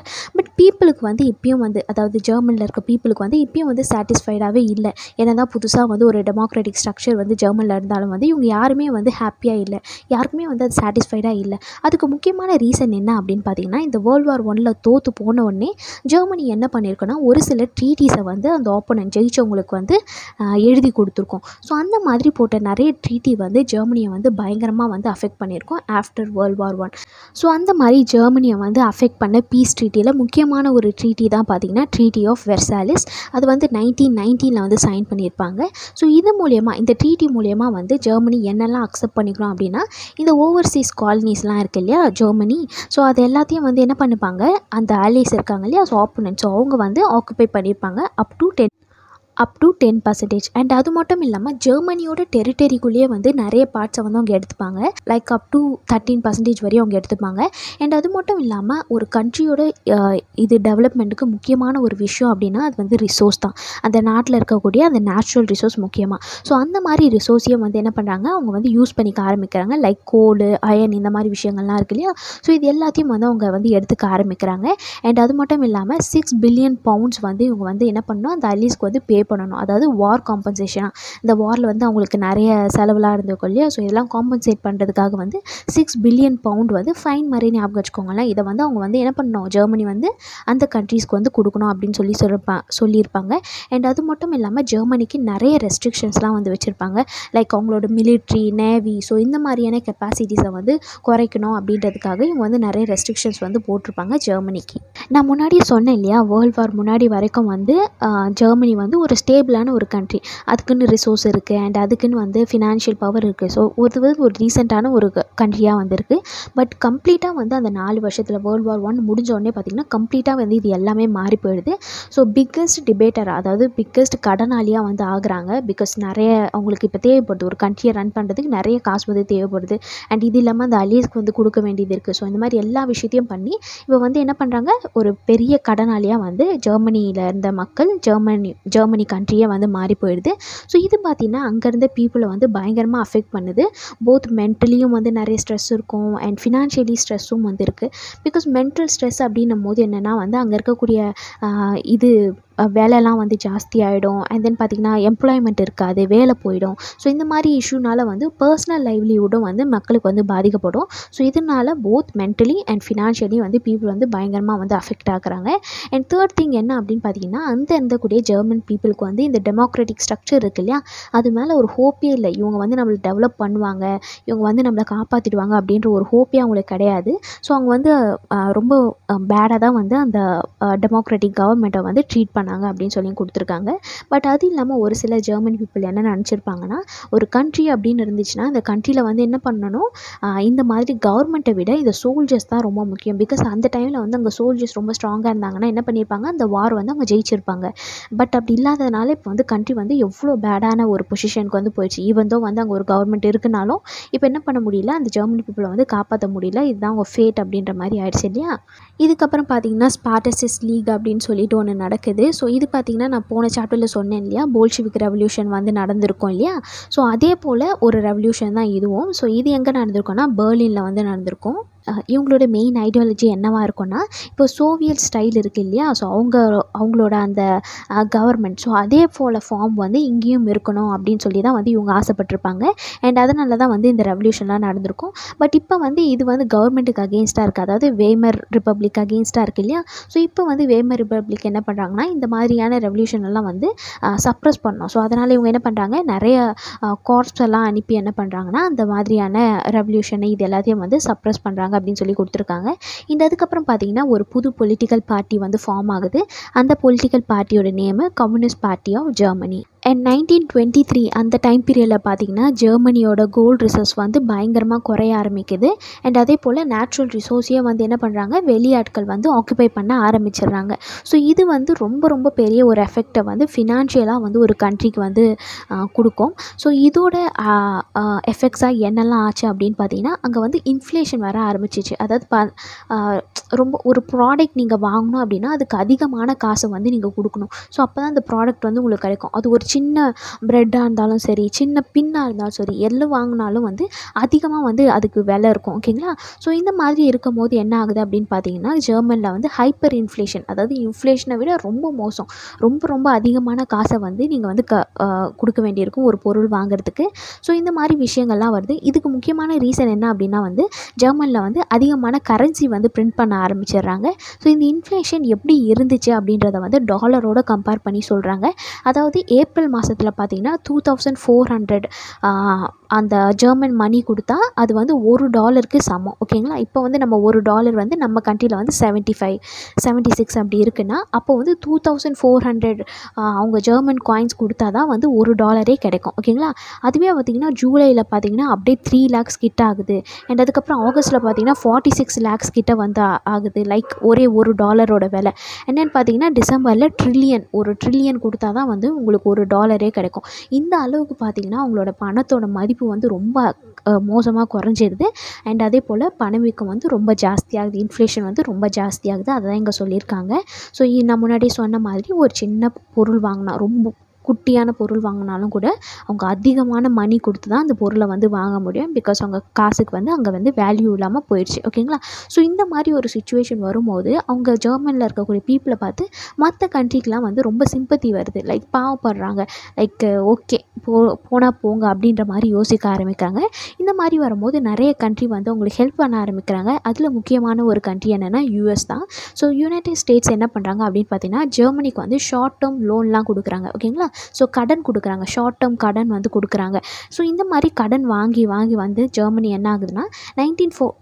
பீப்புளுக்கு வந்து இப்பயும் வந்து அதாவது ஜெர்மனியில் இருக்க பீப்புளுக்கு வந்து இப்பயும் வந்து சாட்டிஸ்ஃபைடாகவே இல்லை ஏன்னா தான் புதுசாக வந்து ஒரு டெமோக்ராட்டிக் ஸ்ட்ரக்சர் வந்து ஜெர்மனியில் இருந்தாலும் வந்து இவங்க யாருமே வந்து ஹாப்பியாக இல்லை யாருக்குமே வந்து அது சாட்டிஸ்ஃபைடாக இல்லை அதுக்கு முக்கியமான ரீசன் என்ன அப்படின்னு பார்த்தீங்கன்னா இந்த வேர்ல்டு வார் ஒன்னில் தோற்று போன உடனே ஜெர்மனி என்ன பண்ணியிருக்குன்னா ஒரு சில ட்ரீட்டிஸை வந்து அந்த ஆப்போனன்ட் ஜெயிச்சவங்களுக்கு வந்து ஆஹ், எழுதி கொடுத்துருக்கோம் ஸோ அந்த மாதிரி போட்ட நிறைய ட்ரீட்டி வந்து ஜெர்மனியை வந்து பயங்கரமாக வந்து அஃபெக்ட் பண்ணியிருக்கோம் after world war one so அந்த மாதிரி ஜெர்மனியை வந்து அஃபெக்ட் பண்ண பீஸ் ட்ரீட்டியில் முக்கியமான ஒரு ட்ரீட்டி தான் பார்த்தீங்கன்னா ட்ரீட்டி ஆஃப் வெர்சாலிஸ் அது வந்து நைன்டீன் நைன்டீனில் வந்து சைன் பண்ணியிருப்பாங்க ஸோ இது மூலயமா இந்த ட்ரீட்டி மூலயமா வந்து ஜெர்மனி என்னெல்லாம் அக்செப்ட் பண்ணிக்கிறோம் அப்படின்னா இந்த ஓவர்சீஸ் காலனிஸ்லாம் இருக்கு இல்லையா ஜெர்மனி ஸோ அது எல்லாத்தையும் வந்து என்ன பண்ணிப்பாங்க அந்த ஆலிஸ் இருக்காங்க இல்லையா ஸோ ஆப்போனன்ட் ஸோ அவங்க வந்து ஆக்குபை பண்ணியிருப்பாங்க up to ten up to ten percentage and அது மட்டும் இல்லாமல் ஜெர்மனியோட டெரிட்டரிக்குள்ளேயே வந்து நிறைய பார்ட்ஸை வந்து அவங்க எடுத்துப்பாங்க like up to thirteen percentage வரையும் அவங்க எடுத்துப்பாங்க அண்ட் அது மட்டும் இல்லாமல் ஒரு கண்ட்ரியோட இது டெவலப்மெண்ட்டுக்கு முக்கியமான ஒரு விஷயம் அப்படின்னா அது வந்து ரிசோர்ஸ் தான் அந்த நாட்டில் இருக்கக்கூடிய அந்த நேச்சுரல் ரிசோர்ஸ் முக்கியமாக ஸோ அந்த மாதிரி ரிசோர்ஸையும் வந்து என்ன பண்ணுறாங்க அவங்க வந்து யூஸ் பண்ணிக்க ஆரம்பிக்கிறாங்க லைக் கோல் அயன் இந்த மாதிரி விஷயங்கள்லாம் இருக்கு இல்லையா ஸோ இது எல்லாத்தையும் வந்து அவங்க வந்து எடுத்துக்க ஆரம்பிக்கிறாங்க அண்ட் அது மட்டும் இல்லாமல் சிக்ஸ் பில்லியன் பவுண்ட்ஸ் வந்து இவங்க வந்து என்ன பண்ணணும் அந்த அலீஸ்க்கு வந்து பே பண்ணணும் அதாவது வார் காம்பன்சேஷனாக இந்த வாரில் வந்து அவங்களுக்கு நிறைய செலவுலாம் இருந்திருக்கும் இல்லையா ஸோ இதெல்லாம் காம்பன்சேட் பண்ணுறதுக்காக வந்து சிக்ஸ் பில்லியன் பவுண்ட் வந்து ஃபைன் மாதிரி ஞாபகம் வச்சுக்கோங்களேன் இதை வந்து அவங்க வந்து என்ன பண்ணணும் ஜெர்மனி வந்து அந்த கண்ட்ரீஸ்க்கு வந்து கொடுக்கணும் அப்படின்னு சொல்லி சொல்லிருப்பா சொல்லியிருப்பாங்க அண்ட் அது மட்டும் இல்லாமல் ஜெர்மனிக்கு நிறைய ரெஸ்ட்ரிக்ஷன்ஸ்லாம் வந்து வச்சுருப்பாங்க லைக் அவங்களோட மிலிட்ரி நேவி ஸோ இந்த மாதிரியான கெப்பாசிட்டிஸை வந்து குறைக்கணும் அப்படின்றதுக்காக இவங்க வந்து நிறைய ரெஸ்ட்ரிக்ஷன்ஸ் வந்து போட்டிருப்பாங்க ஜெர்மனிக்கு நான் முன்னாடியே சொன்னேன் இல்லையா வேர்ல்ட் வார் முன்னாடி வரைக்கும் வந்து ஆஹ், ஜெர்மனி வந்து ஒரு ஸ்டேபிளான ஒரு கண்ட்ரி அதுக்குன்னு ரிசோர்ஸ் இருக்குது அண்ட் அதுக்குன்னு வந்து ஃபினான்ஷியல் பவர் இருக்குது ஸோ ஒரு வந்து ஒரு ரீசெண்டான ஒரு கண்ட்ரியாக வந்திருக்கு பட் கம்ப்ளீட்டாக வந்து அந்த நாலு வருஷத்தில் வேர்ல்டு வார் ஒன் முடிஞ்ச உடனே பார்த்திங்கன்னா கம்ப்ளீட்டாக வந்து இது எல்லாமே மாறி போயிடுது ஸோ பிக்கஸ்ட் டிபேட்டர் அதாவது பிக்கஸ்ட் கடனாளியாக வந்து ஆகுறாங்க பிகாஸ் நிறைய அவங்களுக்கு இப்போ தேவைப்படுது ஒரு கண்ட்ரியை ரன் பண்ணுறதுக்கு நிறைய காசு வந்து தேவைப்படுது அண்ட் இது இல்லாமல் அந்த அலியஸ்க்கு வந்து கொடுக்க வேண்டியது இருக்குது ஸோ இந்த மாதிரி எல்லா விஷயத்தையும் பண்ணி இப்போ வந்து என்ன பண்ணுறாங்க ஒரு பெரிய கடனாளியாக வந்து ஜெர்மனியில் இருந்த மக்கள் ஜெர்மனி ஜெர்மனி கண்ட்ரியே வந்து மாறி போயிடுது ஸோ இது பார்த்திங்கன்னா அங்கே இருந்த பீப்புளை வந்து பயங்கரமாக அஃபெக்ட் பண்ணுது போத் மென்டலியும் வந்து நிறைய ஸ்ட்ரெஸ் இருக்கும் அண்ட் ஃபினான்ஷியலி ஸ்ட்ரெஸ்ஸும் வந்து இருக்குது பிகாஸ் மென்டல் ஸ்ட்ரெஸ் அப்படின்னும் போது என்னென்னா வந்து அங்கே இருக்கக்கூடிய ஆஹ், இது அஹ், வேலைலாம் வந்து ஜாஸ்தி ஆகிடும் அண்ட் தென் பார்த்திங்கன்னா எம்ப்ளாய்மெண்ட் இருக்காது வேலை போயிடும் ஸோ இந்த மாதிரி இஷ்யூனால வந்து பர்சனல் லைவ்லிஹுட்டும் வந்து மக்களுக்கு வந்து பாதிக்கப்படும் ஸோ இதனால போத் மென்டலி அண்ட் ஃபினான்ஷியலி வந்து பீப்புள் வந்து பயங்கரமாக வந்து அஃபெக்ட் ஆகுறாங்க அண்ட் தேர்ட் திங் என்ன அப்படின்னு பார்த்தீங்கன்னா அந்த இருந்தக்கூடிய ஜெர்மன் பீப்புளுக்கு வந்து இந்த டெமோக்ராட்டிக் ஸ்ட்ரக்சர் இருக்கு இல்லையா அது மேலே ஒரு ஹோப்பே இல்லை இவங்க வந்து நம்மளை டெவலப் பண்ணுவாங்க இவங்க வந்து நம்மளை காப்பாற்றிடுவாங்க அப்படின்ற ஒரு ஹோப்பே அவங்களுக்கு கிடையாது ஸோ அவங்க வந்து ஆஹ், ரொம்ப பேடாக தான் வந்து அந்த டெமோக்ராட்டிக் கவர்மெண்ட்டை வந்து ட்ரீட் பண்ணாங்க அப்படின்னு சொல்லி கொடுத்துருக்காங்க பட் அது இல்லாமல் ஒரு சில ஜெர்மன் பீப்புள் என்ன நினச்சிருப்பாங்கன்னா ஒரு கண்ட்ரி அப்படின்னு இருந்துச்சுன்னா அந்த கண்ட்ரியில் வந்து என்ன பண்ணணும் ஆஹ், இந்த மாதிரி கவர்மெண்ட்டை விட இந்த சோல்ஜர்ஸ் தான் ரொம்ப முக்கியம் பிகாஸ் அந்த டைமில் வந்து அங்கே சோல்ஜர்ஸ் ரொம்ப ஸ்ட்ராங்காக இருந்தாங்கன்னா என்ன பண்ணியிருப்பாங்க அந்த வார் வந்து அவங்க ஜெயிச்சிருப்பாங்க பட் அப்படி இல்லாததுனால இப்போ வந்து கண்ட்ரி வந்து எவ்வளோ பேடான ஒரு பொசிஷனுக்கு வந்து போயிடுச்சு ஈவன் தோ வந்து அங்கே ஒரு கவர்மெண்ட் இருக்குனாலும் இப்போ என்ன பண்ண முடியல அந்த ஜெர்மனி பீப்புளை வந்து காப்பாற்ற முடியல இதுதான் அவங்க ஃபேட் அப்படின்ற மாதிரி ஆயிடுச்சு இல்லையா இதுக்கப்புறம் பார்த்தீங்கன்னா ஸ்பாட்டசிஸ் லீக் அப்படின்னு சொல்லிட்டு ஒன்று நடக்குது ஸோ இது பார்த்தீங்கன்னா நான் போன சாப்டரில் சொன்னேன் இல்லையா போல்ஷிவிக் ரெவல்யூஷன் வந்து நடந்திருக்கும் இல்லையா ஸோ அதே போல் ஒரு ரெவல்யூஷன் தான் இதுவும் ஸோ இது எங்கே நடந்திருக்கும்னா பெர்லினில் வந்து நடந்திருக்கும் அஹ் இவங்களோட மெயின் ஐடியாலஜி என்னவாக இருக்கும்னா இப்போ சோவியட் ஸ்டைல் இருக்குது இல்லையா ஸோ அவங்க அவங்களோட அந்த கவர்மெண்ட் ஸோ அதே போல் ஃபார்ம் வந்து இங்கேயும் இருக்கணும் அப்படின்னு சொல்லி தான் வந்து இவங்க ஆசைப்பட்டிருப்பாங்க அண்ட் அதனால தான் வந்து இந்த ரெவல்யூஷன்லாம் நடந்திருக்கும் பட் இப்போ வந்து இது வந்து கவர்மெண்ட்டுக்கு அகேன்ஸ்டாக இருக்குது அதாவது வேமர் ரிப்பப்ளிக் அகேன்ஸ்டாக இருக்குது இல்லையா ஸோ இப்போ வந்து வேமர் ரிப்பப்ளிக் என்ன பண்ணுறாங்கன்னா இந்த மாதிரியான ரெவல்யூஷன் எல்லாம் வந்து சப்ரஸ் பண்ணோம் ஸோ அதனால் இவங்க என்ன பண்ணுறாங்க நிறைய கார்ப்ஸ் எல்லாம் அனுப்பி என்ன பண்ணுறாங்கன்னா அந்த மாதிரியான ரெவல்யூஷனை இது எல்லாத்தையும் வந்து சப்ரஸ் பண்ணுறாங்க அப்படின்னு சொல்லி கொடுத்துருக்காங்க இந்த அதுக்கப்புறம் பார்த்தீங்கன்னா ஒரு புது பொலிட்டிக்கல் பார்ட்டி வந்து ஃபார்ம் ஆகுது அந்த பொலிட்டிக்கல் பார்ட்டியோட name communist party of Germany and nineteen twenty three அந்த டைம் பீரியடில் பார்த்தீங்கன்னா ஜெர்மனியோட கோல்டு ரிசர்வ்ஸ் வந்து பயங்கரமாக குறைய ஆரம்பிக்குது அண்ட் அதே போல் நேச்சுரல் ரிசோர்ஸையும் வந்து என்ன பண்ணுறாங்க வெளியாட்கள் வந்து ஆக்குபை பண்ண ஆரம்பிச்சிடுறாங்க ஸோ இது வந்து ரொம்ப ரொம்ப பெரிய ஒரு எஃபெக்டை வந்து ஃபினான்ஷியலாக வந்து ஒரு கண்ட்ரிக்கு வந்து ஆஹ், கொடுக்கும் ஸோ இதோட எஃபெக்ட்ஸாக என்னெல்லாம் ஆச்சு அப்படின்னு பார்த்தீங்கன்னா அங்கே வந்து இன்ஃப்ளேஷன் வர ஆரம்பிச்சிச்சு அதாவது ப ஆஹ், ரொம்ப ஒரு ப்ராடக்ட் நீங்கள் வாங்கணும் அப்படின்னா அதுக்கு அதிகமான காசை வந்து நீங்கள் கொடுக்கணும் ஸோ அப்போ தான் அந்த ப்ராடக்ட் வந்து உங்களுக்கு கிடைக்கும் அது ஒரு சின்ன ப்ரெட்டாக இருந்தாலும் சரி சின்ன பின்னாக இருந்தாலும் சரி எது வாங்கினாலும் வந்து அதிகமாக வந்து அதுக்கு விலை இருக்கும் ஓகேங்களா ஸோ இந்த மாதிரி இருக்கும் போது என்ன ஆகுது அப்படின்னு பார்த்தீங்கன்னா ஜெர்மனில் வந்து ஹைப்பர் இன்ஃப்ளேஷன் அதாவது இன்ஃப்ளேஷனை விட ரொம்ப மோசம் ரொம்ப ரொம்ப அதிகமான காசை வந்து நீங்கள் வந்து க கொடுக்க வேண்டியிருக்கும் ஒரு பொருள் வாங்குறதுக்கு ஸோ இந்த மாதிரி விஷயங்கள்லாம் வருது இதுக்கு முக்கியமான ரீசன் என்ன அப்படின்னா வந்து ஜெர்மனில் வந்து அதிகமான கரன்சி வந்து பிரிண்ட் பண்ண ஆரம்பிச்சிடுறாங்க ஸோ இந்த இன்ஃப்ளேஷன் எப்படி இருந்துச்சு அப்படின்றத வந்து டாலரோட கம்பேர் பண்ணி சொல்கிறாங்க அதாவது ஏப்ரல் மாதத்தில் பார்த்தீங்கன்னா டூ தௌசண்ட் ஃபோர் ஹண்ட்ரட் அந்த ஜெர்மன் மணி கொடுத்தா அது வந்து ஒரு டாலருக்கு சமம் ஓகேங்களா இப்போ வந்து நம்ம ஒரு டாலர் வந்து நம்ம கண்ட்ரியில் வந்து செவன்ட்டி ஃபைவ் செவன்ட்டி சிக்ஸ் அப்படி இருக்குன்னா அப்போ வந்து டூ தௌசண்ட் ஃபோர் ஹண்ட்ரட் அவங்க ஜெர்மன் காயின்ஸ் கொடுத்தா தான் வந்து ஒரு டாலரே கிடைக்கும் ஓகேங்களா அதுவே பார்த்திங்கன்னா ஜூலையில் பார்த்தீங்கன்னா அப்படியே த்ரீ லேக்ஸ் கிட்ட ஆகுது அண்ட் அதுக்கப்புறம் ஆகஸ்ட்டில் பார்த்தீங்கன்னா ஃபார்ட்டி சிக்ஸ் லேக்ஸ் கிட்ட வந்து ஆ- ஆகுது லைக் ஒரே ஒரு டாலரோட விலை என்னென்னு பார்த்தீங்கன்னா டிசம்பரில் ட்ரில்லியன் ஒரு ட்ரில்லியன் கொடுத்தா தான் வந்து உங்களுக்கு ஒரு டாலரே கிடைக்கும் இந்த அளவுக்கு பார்த்தீங்கன்னா அவங்களோட பணத்தோட மதிப்பு வந்து ரொம்ப மோசமாக குறைஞ்சிருது அண்ட் அதே போல் பணவீக்கம் வந்து ரொம்ப ஜாஸ்தியாகுது இன்ஃப்ளேஷன் வந்து ரொம்ப ஜாஸ்தியாகுது அதை தான் இங்கே சொல்லியிருக்காங்க ஸோ நான் முன்னாடியே சொன்ன மாதிரி ஒரு சின்ன பொருள் வாங்கினா ரொம்ப குட்டியான பொருள் வாங்கினாலும் கூட அவங்க அதிகமான மணி கொடுத்து தான் அந்த பொருளை வந்து வாங்க முடியும் பிகாஸ் அவங்க காசுக்கு வந்து அங்கே வந்து வேல்யூ இல்லாமல் போயிடுச்சு ஓகேங்களா ஸோ இந்த மாதிரி ஒரு சுச்சுவேஷன் வரும்போது அவங்க ஜெர்மனியில் இருக்கக்கூடிய பீப்புளை பார்த்து மற்ற கண்ட்ரிக்கெலாம் வந்து ரொம்ப சிம்பத்தி வருது லைக் பாவப்படுறாங்க லைக் ஓகே போ போனால் போங்க அப்படின்ற மாதிரி யோசிக்க ஆரம்பிக்கிறாங்க இந்த மாதிரி வரும்போது நிறைய கண்ட்ரி வந்து அவங்களுக்கு ஹெல்ப் பண்ண ஆரம்பிக்கிறாங்க அதில் முக்கியமான ஒரு கண்ட்ரி என்னென்னா யூஎஸ் தான் ஸோ யுனைடெட் ஸ்டேட்ஸ் என்ன பண்ணுறாங்க அப்படின்னு பார்த்தீங்கன்னா ஜெர்மனிக்கு வந்து ஷார்ட் டேர்ம் லோன்லாம் கொடுக்குறாங்க ஓகேங்களா ஸோ கடன் கொடுக்குறாங்க ஷார்ட் டேர்ம் கடன் வந்து கொடுக்குறாங்க ஸோ இந்த மாதிரி கடன் வாங்கி வாங்கி வந்து ஜெர்மனி என்ன ஆகுதுன்னா நைன்டீன் ஃபோ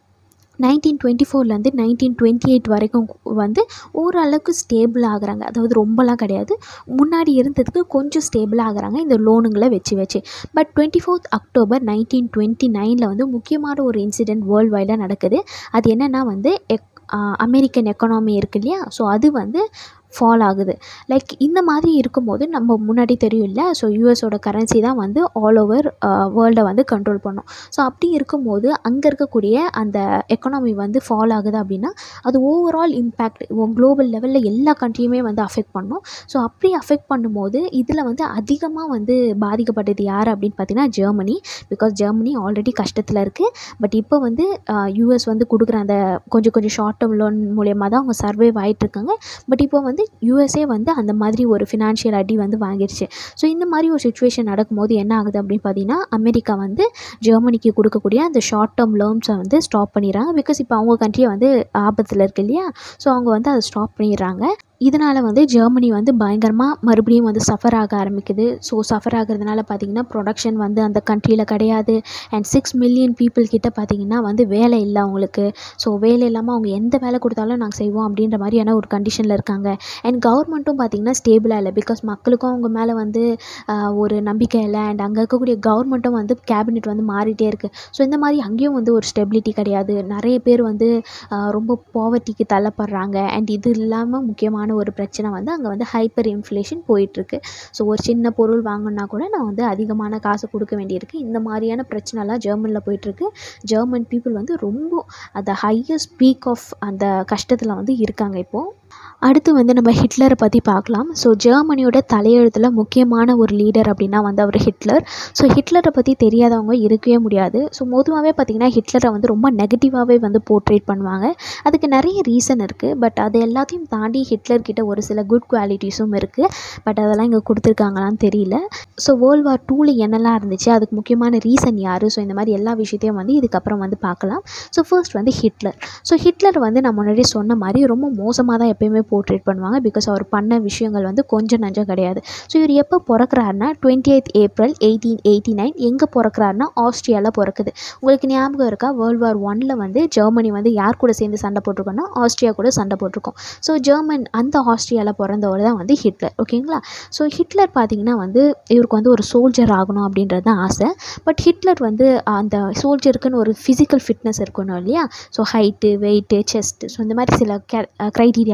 நைன்டீன் டுவெண்ட்டி ஃபோர்லேருந்து நைன்டீன் டுவெண்ட்டி எயிட் வரைக்கும் வந்து ஓரளவுக்கு ஸ்டேபிள் ஆகுறாங்க அதாவது ரொம்பலாம் கிடையாது முன்னாடி இருந்ததுக்கு கொஞ்சம் ஸ்டேபிள் ஆகுறாங்க இந்த லோனுங்களை வச்சு வச்சு but twenty fourth October nineteen twenty நைனில் வந்து முக்கியமான ஒரு இன்சிடெண்ட் வேர்ல்டு வைடாக நடக்குது அது என்னென்னா வந்து எக் அமெரிக்கன் எக்கனாமி இருக்கு இல்லையா ஸோ அது வந்து ஃபால் ஆகுது லைக் இந்த மாதிரி இருக்கும்போது நம்ம முன்னாடி தெரியும் இல்லை ஸோ யூஎஸோட கரன்சி தான் வந்து ஆல் ஓவர் வேர்ல்டை வந்து கண்ட்ரோல் பண்ணும் ஸோ அப்படி இருக்கும்போது அங்கே இருக்கக்கூடிய அந்த எக்கனாமி வந்து ஃபால் ஆகுது அப்படின்னா அது ஓவரால் இம்பேக்ட் குளோபல் லெவலில் எல்லா கண்ட்ரியுமே வந்து அஃபெக்ட் பண்ணும் ஸோ அப்படி அஃபெக்ட் பண்ணும்போது இதில் வந்து அதிகமாக வந்து பாதிக்கப்பட்டது யார் அப்படின்னு பார்த்தீங்கன்னா ஜெர்மனி பிகாஸ் ஜெர்மனி ஆல்ரெடி கஷ்டத்தில் இருக்குது பட் இப்போ வந்து யூஎஸ் வந்து கொடுக்குற அந்த கொஞ்சம் கொஞ்சம் ஷார்ட் டேர்ம் லோன் மூலியமாக தான் அவங்க சர்வைவ் ஆகிட்டுருக்காங்க பட் இப்போ வந்து யூஎஸ்ஏ வந்து அந்த மாதிரி ஒரு ஃபினான்ஷியல் அடி வந்து வாங்கிடுச்சு ஸோ இந்த மாதிரி ஒரு சுச்சுவேஷன் நடக்கும்போது என்ன ஆகுது அப்படின்னு பார்த்தீங்கன்னா அமெரிக்கா வந்து ஜெர்மனிக்கு கொடுக்கக்கூடிய அந்த ஷார்ட் டேர்ம் லோன்ஸை வந்து ஸ்டாப் பண்ணிடுறாங்க பிகாஸ் இப்போ அவங்க கண்ட்ரியை வந்து ஆபத்தில் இருக்கு இல்லையா ஸோ அவங்க வந்து அதை ஸ்டாப் பண்ணிடுறாங்க இதனால் வந்து ஜெர்மனி வந்து பயங்கரமாக மறுபடியும் வந்து சஃபர் ஆக ஆரம்பிக்குது ஸோ சஃபர் ஆகிறதுனால பார்த்திங்கன்னா ப்ரொடக்ஷன் வந்து அந்த கண்ட்ரியில் கிடையாது அண்ட் சிக்ஸ் மில்லியன் பீப்புள் கிட்ட பார்த்திங்கன்னா வந்து வேலை இல்லை அவங்களுக்கு ஸோ வேலை இல்லாமல் அவங்க எந்த வேலை கொடுத்தாலும் நாங்கள் செய்வோம் அப்படின்ற மாதிரியான ஒரு கண்டிஷனில் இருக்காங்க அண்ட் கவர்மெண்ட்டும் பார்த்திங்கன்னா ஸ்டேபிளாக இல்லை பிகாஸ் மக்களுக்கும் அவங்க மேலே வந்து ஆஹ், ஒரு நம்பிக்கை இல்லை அண்ட் அங்கே இருக்கக்கூடிய கவர்மெண்ட்டும் வந்து கேபினெட் வந்து மாறிட்டே இருக்குது ஸோ இந்த மாதிரி அங்கேயும் வந்து ஒரு ஸ்டெபிலிட்டி கிடையாது நிறைய பேர் வந்து ஆஹ், ரொம்ப பாவர்ட்டிக்கு தள்ளப்படுறாங்க அண்ட் இது இல்லாமல் முக்கியமான ஒரு பிரச்சனை வந்து அங்கே வந்து ஹைப்பர் இன்ஃப்ளேஷன் போயிட்டுருக்கு ஸோ ஒரு சின்ன பொருள் வாங்கினா கூட நான் வந்து அதிகமான காசு கொடுக்க வேண்டியிருக்கு இந்த மாதிரியான பிரச்சனைலாம் ஜெர்மனியில் போயிட்டுருக்கு ஜெர்மன் பீப்புள் வந்து ரொம்ப அந்த ஹையஸ்ட் பீக் ஆஃப் அந்த கஷ்டத்தில் வந்து இருக்காங்க இப்போது அடுத்து வந்து நம்ம ஹிட்லரை பற்றி பார்க்கலாம் ஸோ ஜெர்மனியோட தலையெழுத்தில் முக்கியமான ஒரு லீடர் அப்படின்னா வந்து அவர் ஹிட்லர் ஸோ ஹிட்லரை பற்றி தெரியாதவங்க இருக்கவே முடியாது ஸோ பொதுவாகவே பார்த்திங்கன்னா ஹிட்லரை வந்து ரொம்ப நெகட்டிவாகவே வந்து போர்ட்ரேட் பண்ணுவாங்க அதுக்கு நிறைய ரீசன் இருக்குது பட் அது எல்லாத்தையும் தாண்டி ஹிட்லர் கிட்ட ஒரு சில குட் குவாலிட்டிஸும் இருக்குது பட் அதெல்லாம் இங்கே கொடுத்துருக்காங்களான்னு தெரியல ஸோ வேர்ல்டு வார் டூவில் என்னெல்லாம் இருந்துச்சு அதுக்கு முக்கியமான ரீசன் யார் ஸோ இந்த மாதிரி எல்லா விஷயத்தையும் வந்து இதுக்கப்புறம் வந்து பார்க்கலாம் ஸோ ஃபர்ஸ்ட் வந்து ஹிட்லர் ஸோ ஹிட்லர் வந்து நான் முன்னாடி சொன்ன மாதிரி ரொம்ப மோசமாக தான் எப்பயுமே போர்ட்ரேட் பண்ணுவாங்க பிகாஸ் அவர் பண்ண விஷயங்கள் வந்து கொஞ்சம் நஞ்சம் கிடையாது ஸோ இவர் எப்போ பிறக்கிறாருன்னா twenty eighth April eighteen eighty nine எங்கே பிறக்கிறாருன்னா ஆஸ்திரியாவில் பிறக்குது உங்களுக்கு ஞாபகம் இருக்கா வேர்ல்டு வார் ஒனில் வந்து ஜெர்மனி வந்து யார் கூட சேர்ந்து சண்டை போட்டிருக்கோன்னா ஆஸ்திரியா கூட சண்டை போட்டிருக்கோம் ஸோ ஜெர்மன் அந்த ஆஸ்திரியாவில் பிறந்தவர் தான் வந்து ஹிட்லர் ஓகேங்களா ஸோ ஹிட்லர் பார்த்தீங்கன்னா வந்து இவருக்கு வந்து ஒரு சோல்ஜர் ஆகணும் அப்படின்றது தான் ஆசை பட் ஹிட்லர் வந்து அந்த சோல்ஜருக்குன்னு ஒரு ஃபிசிக்கல் ஃபிட்னஸ் இருக்கணும் இல்லையா so height weight chest so இந்த மாதிரி சில கே க்ரைட்டீரியாலாம் இருக்கு இல்லையா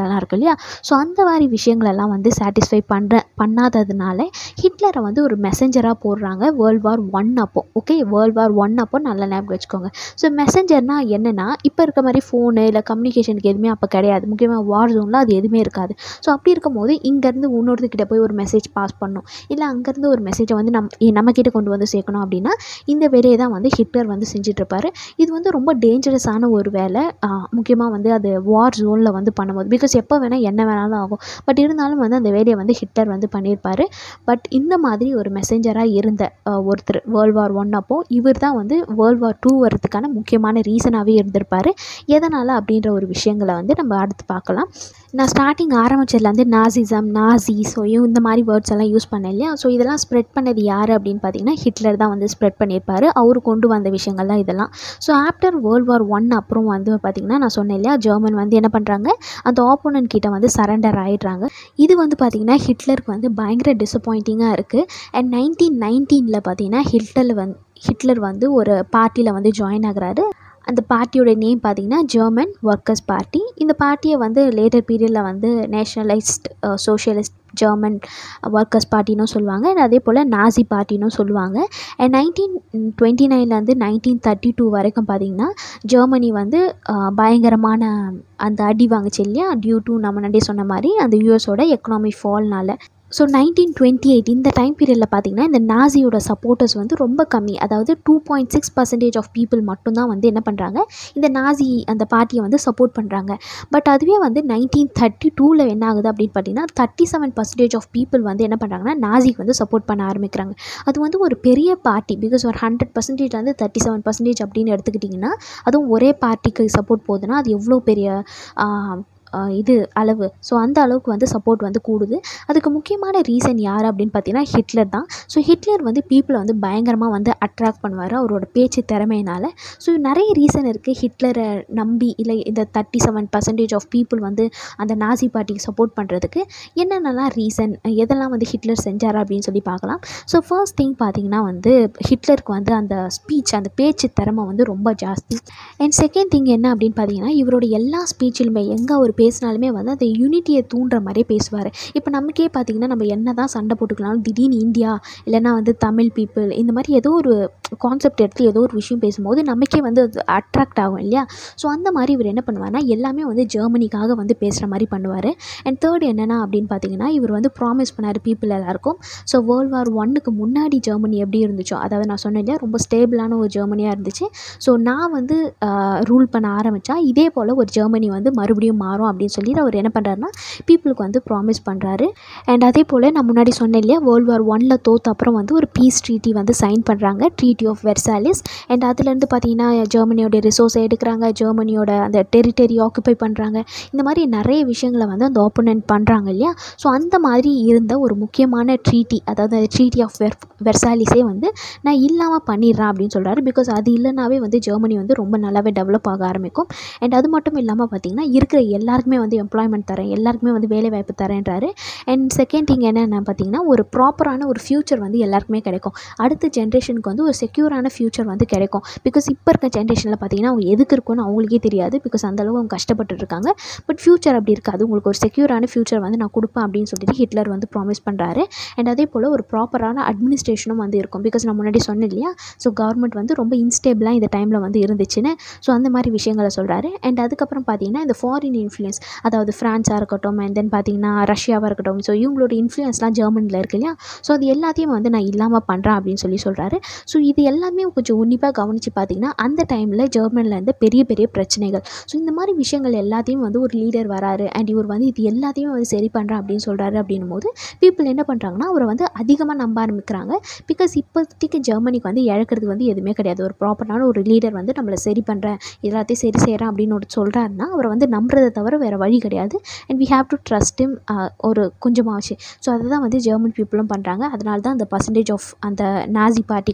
இல்லையா ஸோ அந்த மாதிரி விஷயங்களெல்லாம் வந்து சாட்டிஸ்ஃபை பண்ணுற பண்ணாததுனால ஹிட்லரை வந்து ஒரு மெசஞ்சராக போடுறாங்க வேர்ல்ட் வார் ஒன் அப்போ ஓகே வேர்ல்ட் வார் ஒன் அப்போ நல்ல ஞாபகம் வச்சுக்கோங்க ஸோ மெசஞ்சர்னா என்னென்னா இப்போ இருக்க மாதிரி ஃபோனு இல்லை கம்யூனிகேஷனுக்கு எதுவுமே அப்போ கிடையாது முக்கியமாக வார் ஜோனில் அது எதுவுமே இருக்காது ஸோ அப்படி இருக்கும்போது இங்கேருந்து இன்னொருத்தர்கிட்ட போய் ஒரு மெசேஜ் பாஸ் பண்ணணும் இல்லை அங்கேருந்து ஒரு மெசேஜை வந்து நம் நம்மக்கிட்ட கொண்டு வந்து சேர்க்கணும் அப்படின்னா இந்த வேலையை தான் வந்து ஹிட்லர் வந்து செஞ்சிட்ருப்பாரு இது வந்து ரொம்ப டேஞ்சரஸான ஒரு வேலை முக்கியமாக வந்து அது வார் ஜோனில் வந்து பண்ணும்போது பிகாஸ் எப்போ வேணால் என்ன வேணாலும் ஆகும் பட் இருந்தாலும் வந்து அந்த வேலையை வந்து ஹிட்லர் வந்து பண்ணியிருப்பார் பட் இந்த மாதிரி ஒரு மெசஞ்சராக இருந்த அஹ், ஒருத்தர் வேர்ல்ட் வார் ஒன் அப்போ இவர் தான் வந்து வேர்ல்ட் வார் டூ வரதுக்கான முக்கியமான ரீசனாகவே இருந்திருப்பார் எதனால் அப்படின்ற ஒரு விஷயங்களை வந்து நம்ம அடுத்து பார்க்கலாம் நான் ஸ்டார்டிங் ஆரம்பிச்சதுலேருந்து நாசிசம் நாசி ஸோ இந்த மாதிரி வேர்ட்ஸ் எல்லாம் யூஸ் பண்ணேன் இல்லையா ஸோ இதெல்லாம் ஸ்ப்ரெட் பண்ணது யார் அப்படின்னு பார்த்தீங்கன்னா ஹிட்லர் தான் வந்து ஸ்ப்ரெட் பண்ணியிருப்பார் அவர் கொண்டு வந்த விஷயங்கள் தான் இதெல்லாம் so after world war one அப்புறம் வந்து பார்த்திங்கன்னா நான் சொன்னேன் இல்லையா ஜெர்மன் வந்து என்ன பண்ணுறாங்க அந்த ஆப்போனன்ட் கிட்ட வந்து சரண்டர் ஆயிடுறாங்க இது வந்து பார்த்திங்கன்னா ஹிட்லருக்கு வந்து பயங்கர டிசப்பாயிண்டிங்காக இருக்குது அண்ட் நைன்டீன் நைன்டீனில் பார்த்தீங்கன்னா ஹிட்லர் வந்து ஹிட்லர் வந்து ஒரு பார்ட்டியில் வந்து ஜாயின் ஆகுறாரு அந்த பார்ட்டியோட நேம் பார்த்தீங்கன்னா ஜெர்மன் ஒர்க்கர்ஸ் பார்ட்டி இந்த பார்ட்டியை வந்து லேட்டர் பீரியடில் வந்து நேஷ்னலைஸ்ட் சோஷியலிஸ்ட் ஜெர்மன் ஒர்க்கர்ஸ் பார்ட்டினும் சொல்லுவாங்க and அதே போல் நாசி பார்ட்டினும் சொல்லுவாங்க அண்ட் நைன்டீன் டுவெண்ட்டி நைன்லேருந்து நைன்டீன் தேர்ட்டி டூ வரைக்கும் பார்த்தீங்கன்னா ஜெர்மனி வந்து அஹ், பயங்கரமான அந்த அடி வாங்குச்சு இல்லையா டியூ டு நம்ம முன்னாடியே சொன்ன மாதிரி அந்த யூஎஸோட எக்கனாமி ஃபால்னால ஸோ நைன்டீன் டுவெண்ட்டி எயிட் இந்த டைம் பீரியடில் பார்த்தீங்கன்னா இந்த நாசியோட சப்போர்ட்டர்ஸ் வந்து ரொம்ப கம்மி அதாவது two point six percentage of people மட்டும்தான் வந்து என்ன பண்ணுறாங்க இந்த நாசி அந்த பார்ட்டியை வந்து சப்போர்ட் பண்ணுறாங்க பட் அதுவே வந்து நைன்டீன் தேர்ட்டி டூவில் என்ன ஆகுது அப்படின்னு பார்த்தீங்கன்னா thirty seven percentage of people வந்து என்ன பண்ணுறாங்கன்னா நாசிக்கு வந்து சப்போர்ட் பண்ண ஆரம்பிக்கிறாங்க அது வந்து ஒரு பெரிய பார்ட்டி பிகாஸ் ஒரு ஹண்ட்ரட் பர்சன்டேஜ் வந்து தேர்ட்டி செவன் பர்சன்டேஜ் அப்படின்னு எடுத்துக்கிட்டிங்கன்னா அதுவும் ஒரே பார்ட்டிக்கு சப்போர்ட் போகுதுன்னா அது எவ்வளோ பெரிய ஆஹ், ஆஹ், இது அளவு ஸோ அந்த அளவுக்கு வந்து சப்போர்ட் வந்து கூடுது அதுக்கு முக்கியமான ரீசன் யார் அப்படின்னு பார்த்தீங்கன்னா ஹிட்லர் தான் ஸோ ஹிட்லர் வந்து பீப்புளை வந்து பயங்கரமாக வந்து அட்ராக்ட் பண்ணுவார் அவரோட பேச்சு திறமையினால ஸோ நிறைய ரீசன் இருக்குது ஹிட்லரை நம்பி இல்லை இந்த thirty seven percentage of people வந்து அந்த நாசி பார்ட்டிக்கு சப்போர்ட் பண்ணுறதுக்கு என்னென்னலாம் ரீசன் எதெல்லாம் வந்து ஹிட்லர் செஞ்சார் அப்படின்னு சொல்லி பார்க்கலாம் ஸோ ஃபர்ஸ்ட் திங் பார்த்தீங்கன்னா வந்து ஹிட்லருக்கு வந்து அந்த ஸ்பீச் அந்த பேச்சு திறமை வந்து ரொம்ப ஜாஸ்தி அண்ட் செகண்ட் திங் என்ன அப்படின்னு பார்த்தீங்கன்னா இவரோட எல்லா ஸ்பீச்சிலுமே எங்கே அவர் பேசினாலுமே வந்து அந்த யூனிட்டியை தூண்டுற மாதிரியே பேசுவார் இப்போ நமக்கே பார்த்தீங்கன்னா நம்ம என்ன தான் சண்டை போட்டுக்கலாலும் திடீர்னு இந்தியா இல்லைன்னா வந்து தமிழ் பீப்புள் இந்த மாதிரி ஏதோ ஒரு கான்செப்ட் எடுத்து ஏதோ ஒரு விஷயம் பேசும்போது நமக்கே வந்து அது அட்ராக்ட் ஆகும் இல்லையா ஸோ அந்த மாதிரி இவர் என்ன பண்ணுவார்னா எல்லாமே வந்து ஜெர்மனிக்காக வந்து பேசுகிற மாதிரி பண்ணுவார் அண்ட் தேர்ட் என்னென்னா அப்படின்னு பார்த்தீங்கன்னா இவர் வந்து ப்ராமிஸ் பண்ணார் பீப்புள் எல்லாருக்கும் ஸோ வேர்ல்ட் வார் ஒன்னுக்கு முன்னாடி ஜெர்மனி எப்படி இருந்துச்சோ அதாவது நான் சொன்னேன் இல்லையா ரொம்ப ஸ்டேபிளான ஒரு ஜெர்மனியாக இருந்துச்சு ஸோ நான் வந்து ரூல் பண்ண ஆரம்பித்தா இதே போல் ஒரு ஜெர்மனி வந்து மறுபடியும் மாறும் அப்படின்னு சொல்லி அவர் என்ன பண்ணுறாருன்னா பீப்புளுக்கு வந்து ப்ராமிஸ் பண்ணுறாரு அண்ட் அதே போல் நான் முன்னாடி சொன்னேன் இல்லையா வேர்ல்டு வார் ஒனில் தோத்த அப்புறம் வந்து ஒரு பீஸ் ட்ரீட்டி வந்து சைன் பண்ணுறாங்க ட்ரீட்டி ஆஃப் வெர்சாலிஸ் அண்ட் அதுலேருந்து பார்த்தீங்கன்னா ஜெர்மனியோட ரிசோர்ஸை எடுக்கிறாங்க ஜெர்மனியோட அந்த டெரிட்டரி ஆக்குப்பை பண்ணுறாங்க இந்த மாதிரி நிறைய விஷயங்களை வந்து அந்த ஆப்போனன்ட் பண்ணுறாங்க இல்லையா ஸோ அந்த மாதிரி இருந்த ஒரு முக்கியமான ட்ரீட்டி அதாவது ட்ரீட்டி ஆஃப் வெர் வெர்சாலிஸே வந்து நான் இல்லாமல் பண்ணிடுறேன் அப்படின்னு சொல்கிறாரு பிகாஸ் அது இல்லைனாவே வந்து ஜெர்மனி வந்து ரொம்ப நல்லாவே டெவலப் ஆக ஆரம்பிக்கும் அண்ட் அது மட்டும் இல்லாமல் பார்த்தீங்கன்னா இருக்கிற எல்லாருக்குமே வந்து எம்ப்ளாய்மெண்ட் தரேன் எல்லாருக்குமே வந்து வேலை வாய்ப்பு தரேன்றாரு அண்ட் செகண்ட் திங் என்னென்ன பார்த்தீங்கன்னா ஒரு ப்ராப்பரான ஒரு ஃப்யூச்சர் வந்து எல்லாருக்குமே கிடைக்கும் அடுத்த ஜென்ரேஷனுக்கு வந்து ஒரு செக்யூரான ஃப்யூச்சர் வந்து கிடைக்கும் பிகாஸ் இப்போ இருக்க ஜென்ரேஷனில் பார்த்தீங்கன்னா அவங்க எதுக்கு இருக்குன்னு அவங்களுக்கே தெரியாது பிகாஸ் அந்தளவு அவங்க கஷ்டப்பட்டு இருக்காங்க பட் ஃப்யூச்சர் அப்படி இருக்காது உங்களுக்கு ஒரு செக்யூரான ஃப்யூச்சர் வந்து நான் கொடுப்பேன் அப்படின்னு சொல்லிட்டு ஹிட்லர் வந்து ப்ராமிஸ் பண்ணுறாரு அண்ட் அதே போல் ஒரு ப்ராப்பரான அட்மினிஸ்ட்ரேஷனும் வந்து இருக்கும் பிகாஸ் நான் முன்னாடி சொன்னேன் இல்லையா ஸோ கவர்மெண்ட் வந்து ரொம்ப இன்ஸ்டேபிளாக இந்த டைமில் வந்து இருந்துச்சுன்னு ஸோ அந்த மாதிரி விஷயங்களை சொல்கிறாரு அண்ட் அதுக்கப்புறம் பார்த்தீங்கன்னா இந்த ஃபாரின் இன்ஃப்ளூயன்ஸ் அதாவது ஃப்ரான்ஸாக இருக்கட்டும் அண்ட் தென் பார்த்தீங்கன்னா ரஷ்யாவாக இருக்கட்டும் ஸோ இவங்களோட இன்ஃப்ளூயன்ஸ்லாம் ஜெர்மனியில் இருக்கு இல்லையா ஸோ அது எல்லாத்தையும் வந்து நான் இல்லாமல் பண்ணுறேன் அப்படின்னு சொல்லி சொல்கிறாரு ஸோ இது எல்லாமே கொஞ்சம் உன்னிப்பாக கவனித்து பார்த்தீங்கன்னா அந்த டைமில் ஜெர்மனில் இருந்து பெரிய பெரிய பிரச்சனைகள் ஸோ இந்த மாதிரி விஷயங்கள் எல்லாத்தையும் வந்து ஒரு லீடர் வராரு அண்ட் இவர் வந்து இது எல்லாத்தையும் வந்து சரி பண்ணுறேன் அப்படின்னு சொல்கிறாரு அப்படின்னும் போது பீப்புள் என்ன பண்ணுறாங்கன்னா அவரை வந்து அதிகமாக நம்ப ஆரம்பிக்கிறாங்க பிகாஸ் இப்போதைக்கு ஜெர்மனிக்கு வந்து இழக்கிறது வந்து எதுவுமே கிடையாது ஒரு ப்ராப்பரான ஒரு லீடர் வந்து நம்மளை சரி பண்ணுறேன் எல்லாத்தையும் சரி செய்கிறேன் அப்படின்னு ஒரு சொல்கிறாருன்னா அவரை வந்து நம்புறதை தவிர வேறு வழி கிடையாது and we have to trust him ஒரு கொஞ்சமாச்சு ஸோ அதை தான் வந்து ஜெர்மன் பீப்புளும் பண்ணுறாங்க அதனால தான் அந்த பர்சன்டேஜ் ஆஃப் அந்த நாசி பார்ட்டிக்கு வந்து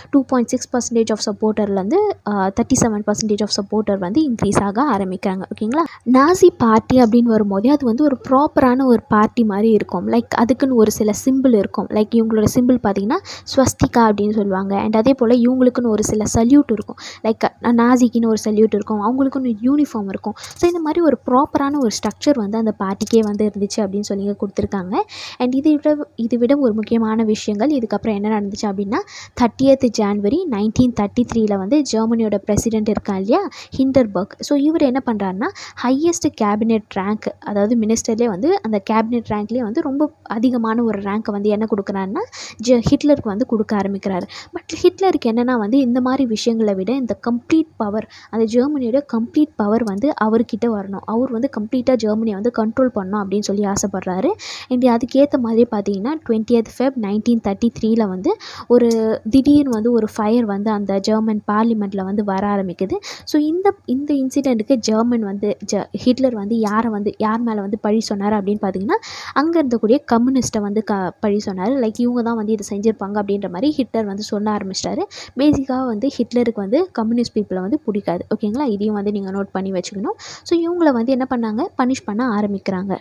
two point six percentage of சப்போர்ட்டர்லேருந்து thirty seven percentage of supporter வந்து இன்க்ரீஸ் ஆக ஆரம்பிக்கிறாங்க ஓகேங்களா நாசி பார்ட்டி அப்படின்னு வரும்போதே அது வந்து ஒரு ப்ராப்பரான ஒரு பார்ட்டி மாதிரி இருக்கும் லைக் அதுக்குன்னு ஒரு சில சிம்பிள் இருக்கும் லைக் இவங்களோட சிம்பிள் பார்த்தீங்கன்னா ஸ்வஸ்திகா அப்படின்னு சொல்லுவாங்க அண்ட் அதே போல் இவங்களுக்குன்னு ஒரு சில சல்யூட் இருக்கும் லைக் நாசிக்குன்னு ஒரு சல்யூட் இருக்கும் அவங்களுக்குன்னு யூனிஃபார்ம் இருக்கும் ஸோ இந்த மாதிரி ஒரு ப்ராப்பரான ஒரு ஸ்ட்ரக்சர் வந்து அந்த பார்ட்டிக்கே வந்து இருந்துச்சு அப்படின்னு சொல்லி கொடுத்துருக்காங்க அண்ட் இதை விட இதை விட ஒரு முக்கியமான விஷயங்கள் இதுக்கப்புறம் என்ன நடந்துச்சு அப்படின்னா தேர்ட்டியத் ஜான்வரி நைன்டீன் தேர்ட்டி த்ரீல வந்து ஜெர்மனியோட பிரசிடென்ட் இருக்கா இல்லையா ஹிண்டர்பர்க் ஸோ இவர் என்ன பண்ணுறாருன்னா ஹையஸ்ட் கேபினெட் ரேங்க் அதாவது மினிஸ்டர்லேயே வந்து அந்த கேபினெட் ரேங்க்லேயே வந்து ரொம்ப அதிகமான ஒரு ரேங்க்கை வந்து என்ன கொடுக்குறாருன்னா ஜ ஹிட்லருக்கு வந்து கொடுக்க ஆரம்பிக்கிறாரு பட் ஹிட்லருக்கு என்னென்னா வந்து இந்த மாதிரி விஷயங்களை விட இந்த கம்ப்ளீட் பவர் அந்த ஜெர்மனியோட கம்ப்ளீட் பவர் வந்து அவர்கிட்ட வரணும் அவர் வந்து கம்ப்ளீட்டாக ஜெர்மனியை வந்து கண்ட்ரோல் பண்ணணும் அப்படின்னு சொல்லி ஆசைப்பட்றாரு அண்ட் அதுக்கேற்ற மாதிரி பார்த்தீங்கன்னா டுவெண்ட்டியத் ஃபெப் நைன்டீன் தேர்ட்டி த்ரீல வந்து ஒரு திடீர்னு வந்து ஒரு ஃபயர் வந்து அந்த ஜெர்மன் பார்லிமெண்ட்டில் வந்து வர ஆரம்பிக்குது ஸோ இந்த இந்த இன்சிடெண்ட்டுக்கு ஜெர்மன் வந்து ஜ ஹிட்லர் வந்து யாரை வந்து யார் மேலே வந்து பழி சொன்னார் அப்படின்னு பார்த்தீங்கன்னா அங்கே இருந்தக்கூடிய கம்யூனிஸ்ட்டை வந்து க பழி சொன்னார் லைக் இவங்க தான் வந்து இதை செஞ்சுருப்பாங்க அப்படின்ற மாதிரி ஹிட்லர் வந்து சொல்ல ஆரம்பிச்சிட்டாரு பேசிக்காக வந்து ஹிட்லருக்கு வந்து கம்யூனிஸ்ட் பீப்புளை வந்து பிடிக்காது ஓகேங்களா இதையும் வந்து நீங்கள் நோட் பண்ணி வச்சுக்கணும் ஸோ இவங்களை வந்து என்ன பண்ணாங்க பனிஷ் பண்ண ஆரம்பிக்கிறாங்க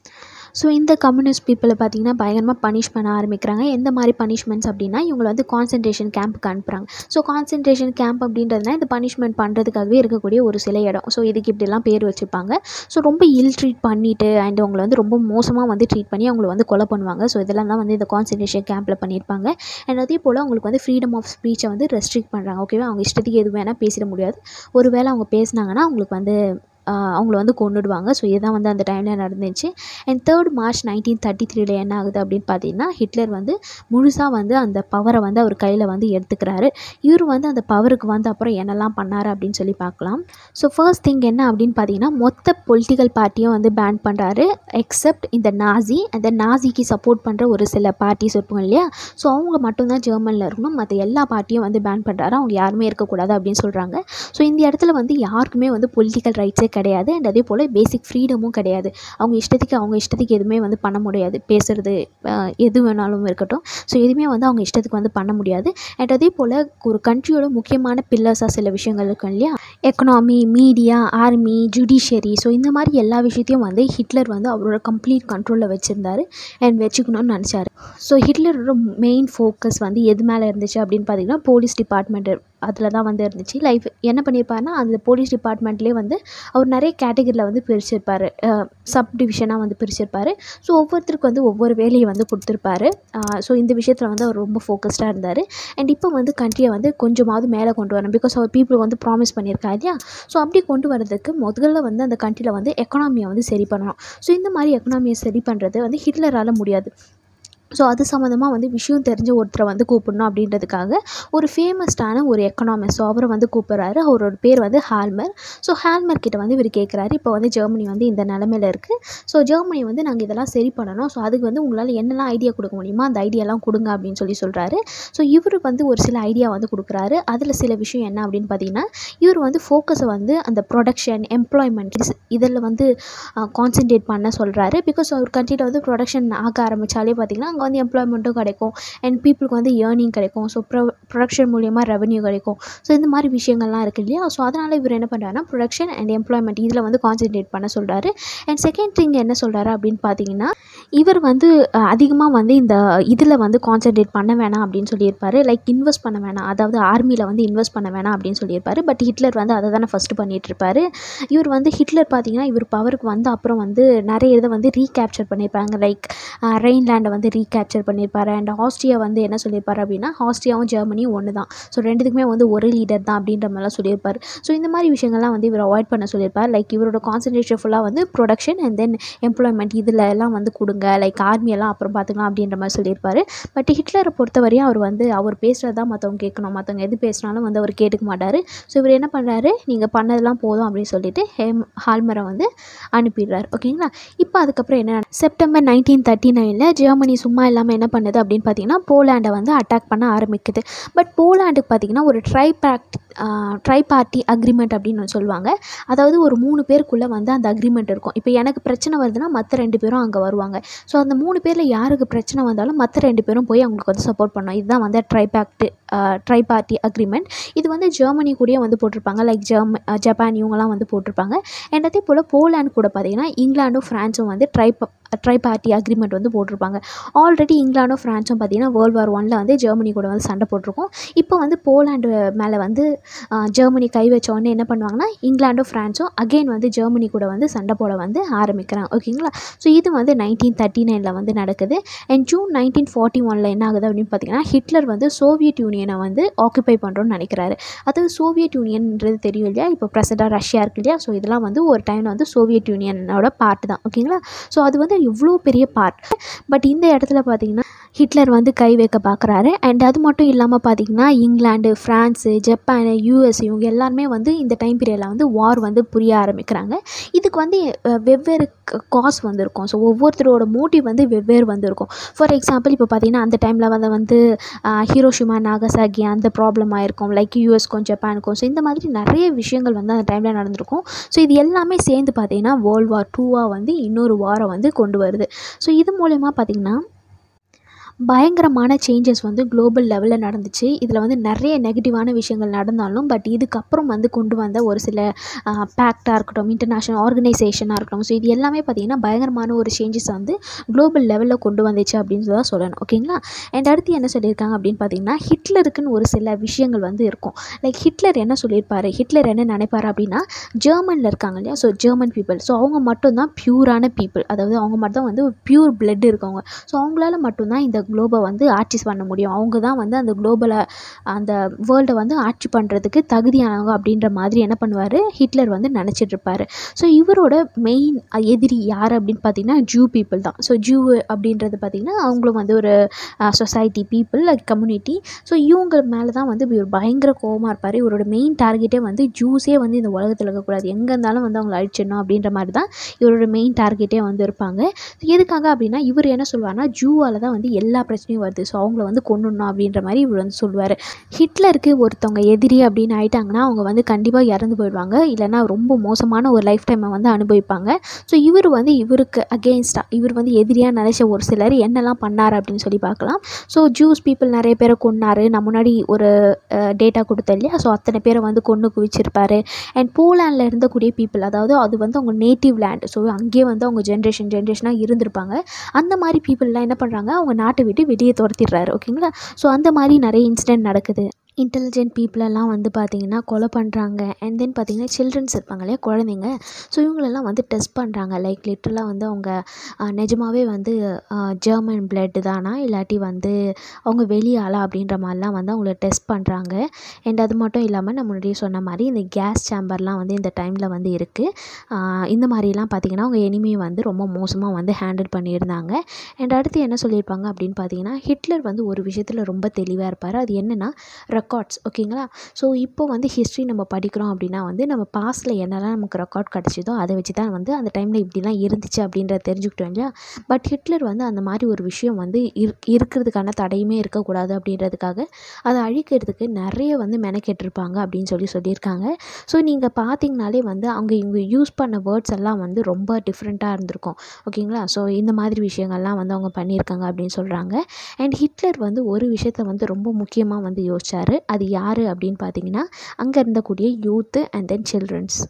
ஸோ இந்த கம்யூனிஸ்ட் பீப்புளை பார்த்தீங்கன்னா பயங்கரமாக பனிஷ் பண்ண ஆரம்பிக்கிறாங்க எந்த மாதிரி பனிஷ்மெண்ட்ஸ் அப்படின்னா இவங்களை வந்து கான்சன்ட்ரேஷன் கேம்புக்கு அனுப்புகிறாங்க ஸோ கான்சன்ட்ரேஷன் கேம்ப் அப்படின்றதுனா இந்த பனிஷ்மெண்ட் பண்ணுறதுக்காகவே இருக்கக்கூடிய ஒரு சில இடம் ஸோ இதுக்கு இப்படிலாம் பேர் வச்சுருப்பாங்க ஸோ ரொம்ப இல் ட்ரீட் பண்ணிவிட்டு அண்ட் அவங்களை வந்து ரொம்ப மோசமாக வந்து ட்ரீட் பண்ணி அவங்கள வந்து கொலை பண்ணுவாங்க ஸோ இதெல்லாம் தான் வந்து இந்த கான்சன்ட்ரேஷன் கேம்பில் பண்ணியிருப்பாங்க அண்ட் அதே போல் அவங்களுக்கு வந்து ஃப்ரீடம் ஆஃப் ஸ்பீச்சை வந்து ரெஸ்ட்ரிக்ட் பண்ணுறாங்க ஓகேவா அவங்க இஷ்டத்துக்கு எது வேணால் பேசிட முடியாது ஒருவேளை அவங்க பேசினாங்கன்னா அவங்களுக்கு வந்து அவங்கள வந்து கொண்டுடுவாங்க ஸோ இதுதான் வந்து அந்த டைமில் நடந்துச்சு and third March nineteen thirty த்ரீல என்ன ஆகுது அப்படின்னு பார்த்தீங்கன்னா ஹிட்லர் வந்து முழுசாக வந்து அந்த பவரை வந்து அவர் கையில் வந்து எடுத்துக்கிறாரு இவர் வந்து அந்த பவருக்கு வந்து அப்புறம் என்னெல்லாம் பண்ணார் அப்படின்னு சொல்லி பார்க்கலாம் ஸோ ஃபர்ஸ்ட் திங் என்ன அப்படின்னு பார்த்தீங்கன்னா மொத்த பொலிட்டிக்கல் பார்ட்டியும் வந்து பேன் பண்ணுறாரு எக்ஸப்ட் இந்த நாசி அந்த நாசிக்கு சப்போர்ட் பண்ணுற ஒரு சில பார்ட்டிஸ் இருப்பாங்க இல்லையா ஸோ அவங்க மட்டும்தான் ஜெர்மனில் இருக்கணும் மற்ற எல்லா பார்ட்டியும் வந்து பேன் பண்ணுறாரு அவங்க யாருமே இருக்கக்கூடாது அப்படின்னு சொல்கிறாங்க ஸோ இந்த இடத்துல வந்து யாருக்குமே வந்து பொலிட்டிக்கல் ரைட்ஸே கிடையாது அண்ட் அதே போல் பேசிக் ஃப்ரீடமும் கிடையாது அவங்க இஷ்டத்துக்கு அவங்க இஷ்டத்துக்கு எதுவுமே வந்து பண்ண முடியாது பேசுகிறது எது வேணாலும் இருக்கட்டும் ஸோ எதுவுமே வந்து அவங்க இஷ்டத்துக்கு வந்து பண்ண முடியாது அண்ட் அதே போல் ஒரு கண்ட்ரியோட முக்கியமான பில்லர்ஸாக சில விஷயங்கள் இருக்கும் இல்லையா economy media army judiciary so இந்த மாதிரி எல்லா விஷயத்தையும் வந்து ஹிட்லர் வந்து அவரோட கம்ப்ளீட் கண்ட்ரோலில் வச்சுருந்தாரு அண்ட் வச்சுக்கணும்னு நினச்சாரு ஸோ ஹிட்லரோட மெயின் ஃபோக்கஸ் வந்து எது மேலே இருந்துச்சு அப்படின்னு பார்த்தீங்கன்னா போலீஸ் டிபார்ட்மெண்ட் அதில் தான் வந்து இருந்துச்சு லைஃப் என்ன பண்ணியிருப்பாருன்னா அந்த போலீஸ் டிபார்ட்மெண்ட்லேயே வந்து அவர் நிறைய கேட்டகரியில் வந்து பிரிச்சிருப்பார் சப் டிவிஷனாக வந்து பிரிச்சிருப்பார் ஸோ ஒவ்வொருத்தருக்கு வந்து ஒவ்வொரு வேலையை வந்து கொடுத்துருப்பாரு ஸோ இந்த விஷயத்தில் வந்து அவர் ரொம்ப ஃபோக்கஸ்டாக இருந்தார் அண்ட் இப்போ வந்து கண்ட்ரியை வந்து கொஞ்சமாவது மேலே கொண்டு வரணும் பிகாஸ் அவர் பீப்புள் வந்து ப்ராமிஸ் பண்ணியிருக்கா இல்லையா ஸோ அப்படி கொண்டு வரதுக்கு முதல்ல வந்து அந்த கண்ட்ரியில் வந்து எக்கனாமியை வந்து சரி பண்ணணும் ஸோ இந்த மாதிரி எக்கனாமியை சரி பண்ணுறது வந்து ஹிட்லரால் முடியாது ஸோ அது சம்மந்தமாக வந்து விஷயம் தெரிஞ்ச ஒருத்தரை வந்து கூப்பிடணும் அப்படின்றதுக்காக ஒரு ஃபேமஸ்டான ஒரு எக்கனாமிஸ்ட் ஸோ அவரை வந்து கூப்பிட்றாரு அவரோட பேர் வந்து ஹால்மர் ஸோ ஹால்மர் கிட்ட வந்து இவர் கேட்குறாரு இப்போ வந்து ஜெர்மனி வந்து இந்த நிலமையில இருக்குது ஸோ ஜெர்மனி வந்து நாங்கள் இதெல்லாம் சரி பண்ணணும் ஸோ அதுக்கு வந்து உங்களால் என்னெல்லாம் ஐடியா கொடுக்க முடியுமோ அந்த ஐடியாலாம் கொடுங்க அப்படின்னு சொல்லி சொல்கிறாரு ஸோ இவர் வந்து ஒரு சில ஐடியா வந்து கொடுக்குறாரு அதில் சில விஷயம் என்ன அப்படின்னு பார்த்தீங்கன்னா இவர் வந்து ஃபோக்கஸை வந்து அந்த ப்ரொடக்ஷன் எம்ப்ளாய்மெண்ட் இதில் வந்து கான்சென்ட்ரேட் பண்ண சொல்கிறாரு பிகாஸ் அவர் கண்ட்ரியில் வந்து ப்ரொடக்ஷன் ஆக ஆரம்பித்தாலே பார்த்திங்கன்னா அங்கே வந்து எம்ப்ளாய்மெண்ட்டும் கிடைக்கும் அண்ட் பீப்புளுக்கு வந்து ஏர்னிங் கிடைக்கும் ஸோ ப்ரொ ப்ரொடக்ஷன் மூலியமாக ரெவன்யூ கிடைக்கும் ஸோ இந்த மாதிரி விஷயங்கள்லாம் இருக்குது இல்லையா ஸோ அதனால் இவர் என்ன பண்ணுறாருன்னா ப்ரொடக்ஷன் அண்ட் எம்ப்ளாய்மெண்ட் இதில் வந்து கான்சென்ட்ரேட் பண்ண சொல்கிறாரு அண்ட் செகண்ட் திங் என்ன சொல்கிறாரு அப்படின்னு பார்த்தீங்கன்னா இவர் வந்து அதிகமாக வந்து இந்த இதில் வந்து கான்சென்ட்ரேட் பண்ண வேணாம் அப்படின்னு சொல்லியிருப்பாரு லைக் இன்வெஸ்ட் பண்ண வேணாம் அதாவது ஆர்மியில் வந்து இன்வெஸ்ட் பண்ண வேணாம் அப்படின்னு சொல்லியிருப்பாரு பட் ஹிட்லர் வந்து அதை தானே ஃபஸ்ட்டு பண்ணிகிட்ருப்பாரு இவர் வந்து ஹிட்லர் பார்த்தீங்கன்னா இவர் பவருக்கு வந்து அப்புறம் வந்து நிறைய இதை வந்து ரீகேப்சர் பண்ணியிருப்பாங்க லைக் ரெயின்லேண்டை வந்து ரீகேப்சர் பண்ணியிருப்பாரு அண்ட் ஆஸ்ட்ரியா வந்து என்ன சொல்லியிருப்பாரு அப்படின்னா ஆஸ்ட்ரியாவும் ஜெர்மனியும் ஒன்று தான் ஸோ ரெண்டுத்துக்குமே வந்து ஒரு லீடர் தான் அப்படின்ற மாதிரிலாம் சொல்லியிருப்பார் ஸோ இந்த மாதிரி விஷயங்கள்லாம் வந்து இவர் அவாய்ட் பண்ண சொல்லியிருப்பார் லைக் இவரோட கான்சன்ட்ரேஷன் ஃபுல்லாக வந்து ப்ரொடக்ஷன் அண்ட் தென் எம்ப்ளாய்மெண்ட் இதில் எல்லாம் வந்து கொடுங்க லைக் ஆர்மியெல்லாம் அப்புறம் பார்த்துக்கலாம் அப்படின்ற மாதிரி சொல்லியிருப்பார் பட் ஹிட்லரை பொறுத்தவரையும் அவர் வந்து அவர் பேசுகிறது தான் மற்றவங்க கேட்கணும் மற்றவங்க எது பேசினாலும் வந்து அவர் கேட்டுக்க மாட்டார் ஸோ இவர் என்ன பண்ணுறாரு நீங்கள் பண்ணதெல்லாம் போதும் அப்படின்னு சொல்லிட்டு ஹேம் ஹால்மரை வந்து அனுப்பிடுறாரு ஓகேங்களா இப்போ அதுக்கப்புறம் என்ன செப்டம்பர் நைன்டீன் தேர்ட்டி நைனில் ஜெர்மனி சும்மா சும்மா இல்லாமல் என்ன பண்ணுது அப்படின்னு பார்த்தீங்கன்னா போலாண்டை வந்து அட்டாக் பண்ண ஆரம்பிக்குது பட் போலாண்டுக்கு பார்த்தீங்கன்னா ஒரு tri pact tri party agreement அப்படின்னு ஒன்று சொல்லுவாங்க அதாவது ஒரு மூணு பேருக்குள்ளே வந்து அந்த அக்ரிமெண்ட் இருக்கும் இப்போ எனக்கு பிரச்சனை வருதுன்னா மற்ற ரெண்டு பேரும் அங்கே வருவாங்க ஸோ அந்த மூணு பேரில் யாருக்கு பிரச்சனை வந்தாலும் மற்ற ரெண்டு பேரும் போய் அவங்களுக்கு வந்து சப்போர்ட் பண்ணணும் இதுதான் வந்து tri pact tri party agreement இது வந்து ஜெர்மனி கூடயே வந்து போட்டிருப்பாங்க லைக் ஜெர்ம ஜப்பான் இவங்கெல்லாம் வந்து போட்டிருப்பாங்க அண்ட் அதே போல் போலாண்ட் கூட பார்த்தீங்கன்னா இங்கிலாண்டும் ஃப்ரான்ஸும் வந்து ட்ரை ட்ரை பார்ட்டி அக்ரிமெண்ட் வந்து போட்டிருப்பாங்க ஆல்ரெடி இங்கிலாண்டும் ஃப்ரான்ஸும் பார்த்தீங்கன்னா வேர்ல்டு வார் ஒனில் வந்து ஜெர்மனி கூட வந்து சண்டை போட்டிருக்கோம் இப்போ வந்து போலாண்டு மேலே வந்து ஆஹ், ஜெர்மனி கை வச்ச உடனே என்ன பண்ணுவாங்கன்னா இங்கிலாண்டும் ஃப்ரான்ஸும் அகெயின் வந்து ஜெர்மனி கூட வந்து சண்டை போட வந்து ஆரம்பிக்கிறாங்க ஓகேங்களா ஸோ இது வந்து நைன்டீன் தேர்ட்டி நைனில் வந்து நடக்குது அண்ட் ஜூன் நைன்டீன் ஃபார்ட்டி ஒனில் என்ன ஆகுது அப்படின்னு பார்த்தீங்கன்னா ஹிட்லர் வந்து சோவியட் யூனியனை வந்து ஆக்குபை பண்ணுறோன்னு நினைக்கிறாரு அதாவது சோவியட் யூனியன்ன்றது தெரியும் இல்லையா இப்போ ப்ரெசண்டாக ரஷ்யா இருக்கு இல்லையா ஸோ இதெல்லாம் வந்து ஒரு டைமில் வந்து சோவியட் யூனியனோட பார்ட் தான் ஓகேங்களா ஸோ அது வந்து இவ்வளோ பெரிய பார்ட் பட் இந்த இடத்துல பார்த்தீங்கன்னா ஹிட்லர் வந்து கை வைக்க பார்க்குறாரு அண்ட் அது மட்டும் இல்லாமல் பார்த்தீங்கன்னா இங்கிலாந்து ஃப்ரான்ஸு ஜப்பானு யூஎஸ் இவங்க எல்லாருமே வந்து இந்த டைம் பீரியடில் வந்து வார் வந்து புரிய ஆரம்பிக்கிறாங்க இதுக்கு வந்து அஹ், வெவ்வேறு காஸ் வந்திருக்கும் ஸோ ஒவ்வொருத்தரோட மோட்டிவ் வந்து வெவ்வேறு வந்திருக்கும் ஃபார் எக்ஸாம்பிள் இப்போ பார்த்தீங்கன்னா அந்த டைமில் வந்து வந்து ஹீரோஷிமா நாகசாகி அந்த ப்ராப்ளம் ஆயிருக்கும் லைக் யூஎஸ்க்கும் ஜப்பானுக்கும் ஸோ இந்த மாதிரி நிறைய விஷயங்கள் வந்து அந்த டைமில் நடந்திருக்கும் ஸோ இது எல்லாமே சேர்ந்து பார்த்தீங்கன்னா வேர்ல்டு வார் டூவாக வந்து இன்னொரு வாரை வந்து கொண்டு வருது ஸோ இது மூலயமா பார்த்தீங்கன்னா பயங்கரமான சேஞ்சஸ் வந்து குளோபல் லெவலில் நடந்துச்சு இதில் வந்து நிறைய நெகட்டிவான விஷயங்கள் நடந்தாலும் பட் இதுக்கப்புறம் வந்து கொண்டு வந்த ஒரு சில பேக்டாக இருக்கட்டும் இன்டர்நேஷ்னல் ஆர்கனைசேஷனாக இருக்கட்டும் ஸோ இது எல்லாமே பார்த்திங்கன்னா பயங்கரமான ஒரு சேஞ்சஸ் வந்து குளோபல் லெவலில் கொண்டு வந்துச்சு அப்படின்னு தான் சொல்லணும் ஓகேங்களா அண்ட் அடுத்து என்ன சொல்லியிருக்காங்க அப்படின்னு பார்த்தீங்கன்னா ஹிட்லருக்குன்னு ஒரு சில விஷயங்கள் வந்து இருக்கும் லைக் ஹிட்லர் என்ன சொல்லியிருப்பாரு ஹிட்லர் என்ன நினைப்பாரு அப்படின்னா ஜெர்மனில் இருக்காங்க இல்லையா ஸோ ஜெர்மன் பீப்புள் ஸோ அவங்க மட்டும்தான் பியூரான பீப்புள் அதாவது அவங்க மட்டும் வந்து பியூர் பிளட் இருக்கவங்க ஸோ அவங்களால மட்டும்தான் இந்த குளோபை வந்து ஆட்சி பண்ண முடியும் அவங்க தான் வந்து அந்த குளோபலை அந்த வேர்ல்டை வந்து ஆட்சி பண்ணுறதுக்கு தகுதியானவங்க அப்படின்ற மாதிரி என்ன பண்ணுவார் ஹிட்லர் வந்து நினச்சிட்டு இருப்பாரு ஸோ இவரோட மெயின் எதிரி யார் அப்படின்னு பார்த்தீங்கன்னா ஜூ பீப்புள் தான் ஸோ ஜூ அப்படின்றது பார்த்திங்கன்னா அவங்களும் வந்து ஒரு society people like community so இவங்க மேலே தான் வந்து இவர் பயங்கர கோவமாக இருப்பார் இவரோட மெயின் டார்கெட்டே வந்து ஜூஸே வந்து இந்த உலகத்தில் இருக்கக்கூடாது எங்கே இருந்தாலும் வந்து அவங்கள அழிச்சிடணும் அப்படின்ற மாதிரி தான் இவரோட மெயின் டார்கெட்டே வந்து இருப்பாங்க எதுக்காக அப்படின்னா இவர் என்ன சொல்லுவார்னா ஜூவால் தான் வந்து எல்லா பிரச்சனையும் வருது ஸோ அவங்கள வந்து கொண்டுடணும் அப்படின்ற மாதிரி இவர் வந்து சொல்லுவார் ஹிட்லருக்கு ஒருத்தவங்க எதிரி அப்படின்னு ஆயிட்டாங்கன்னா அவங்க வந்து கண்டிப்பாக இறந்து போயிடுவாங்க இல்லைன்னா ரொம்ப மோசமான ஒரு லைஃப் டைமை வந்து அனுபவிப்பாங்க ஸோ இவர் வந்து இவருக்கு அகெயின்ஸ்டாக இவர் வந்து எதிரியாக நினைச்ச ஒரு சிலர் என்னெல்லாம் பண்ணார் அப்படின்னு சொல்லி பார்க்கலாம் ஸோ ஜூஸ் பீப்புள் நிறைய பேரை கொன்னாரு நான் முன்னாடி ஒரு டேட்டா கொடுத்தேன் இல்லையா ஸோ அத்தனை பேரை வந்து கொன்று குவிச்சிருப்பாரு அண்ட் போலாண்டில் இருந்தக்கூடிய பீப்புள் அதாவது அது வந்து அவங்க நேட்டிவ் லேண்ட் ஸோ அங்கேயே வந்து அவங்க ஜென்ரேஷன் ஜென்ரேஷனாக இருந்திருப்பாங்க அந்த மாதிரி பீப்புளெலாம் என்ன பண்ணுறாங்க அவங்க நாட்டை விட்டு வெளியே துரத்திடுறாரு ஓகேங்களா ஸோ அந்த மாதிரி நிறைய இன்சிடென்ட் நடக்குது இன்டெலிஜென்ட் பீப்புளெல்லாம் வந்து பார்த்திங்கன்னா கொலை பண்ணுறாங்க அண்ட் தென் பார்த்திங்கன்னா சில்ட்ரன்ஸ் இருப்பாங்க இல்லையா குழந்தைங்க ஸோ இவங்களெல்லாம் வந்து டெஸ்ட் பண்ணுறாங்க லைக் லிட்டரலாக வந்து அவங்க ஆஹ், நிஜமாவே வந்து ஜெர்மன் பிளட்டு தானா இல்லாட்டி வந்து அவங்க வெளியாளா அப்படின்ற மாதிரிலாம் வந்து அவங்கள டெஸ்ட் பண்ணுறாங்க அண்ட் அது மட்டும் இல்லாமல் நான் முன்னாடியே சொன்ன மாதிரி இந்த கேஸ் சேம்பர்லாம் வந்து இந்த டைமில் வந்து இருக்குது இந்த மாதிரிலாம் பார்த்திங்கன்னா அவங்க எனிமையை வந்து ரொம்ப மோசமாக வந்து ஹேண்டில் பண்ணியிருந்தாங்க அண்ட் அடுத்து என்ன சொல்லியிருப்பாங்க அப்படின்னு பார்த்தீங்கன்னா ஹிட்லர் வந்து ஒரு விஷயத்தில் ரொம்ப தெளிவாக இருப்பார் அது என்னென்னா ரெக்கார்ட்ஸ் ஓகேங்களா ஸோ இப்போ வந்து ஹிஸ்ட்ரி நம்ம படிக்கிறோம் அப்படின்னா வந்து நம்ம பாஸ்ட்டில் என்னெல்லாம் நமக்கு ரெக்கார்ட் கிடச்சிதோ அதை வச்சு தான் வந்து அந்த டைமில் இப்படிலாம் இருந்துச்சு அப்படின்றத தெரிஞ்சுக்கிட்டோம் இல்லையா பட் ஹிட்லர் வந்து அந்த மாதிரி ஒரு விஷயம் வந்து இரு இருக்கிறதுக்கான தடையுமே இருக்கக்கூடாது அப்படின்றதுக்காக அதை அழிக்கிறதுக்கு நிறைய வந்து மெனக்கெட்டிருப்பாங்க அப்படின்னு சொல்லி சொல்லியிருக்காங்க ஸோ நீங்கள் பார்த்தீங்கனாலே வந்து அவங்க இவங்க யூஸ் பண்ண வேர்ட்ஸ் எல்லாம் வந்து ரொம்ப டிஃப்ரெண்ட்டாக இருந்திருக்கும் ஓகேங்களா ஸோ இந்த மாதிரி விஷயங்கள்லாம் வந்து அவங்க பண்ணியிருக்காங்க அப்படின்னு சொல்கிறாங்க அண்ட் ஹிட்லர் வந்து ஒரு விஷயத்த வந்து ரொம்ப முக்கியமாக வந்து யோசிச்சார் அது யார் அப்படின்னு பார்த்தீங்கன்னா அங்கே இருந்தக்கூடிய youth and then childrens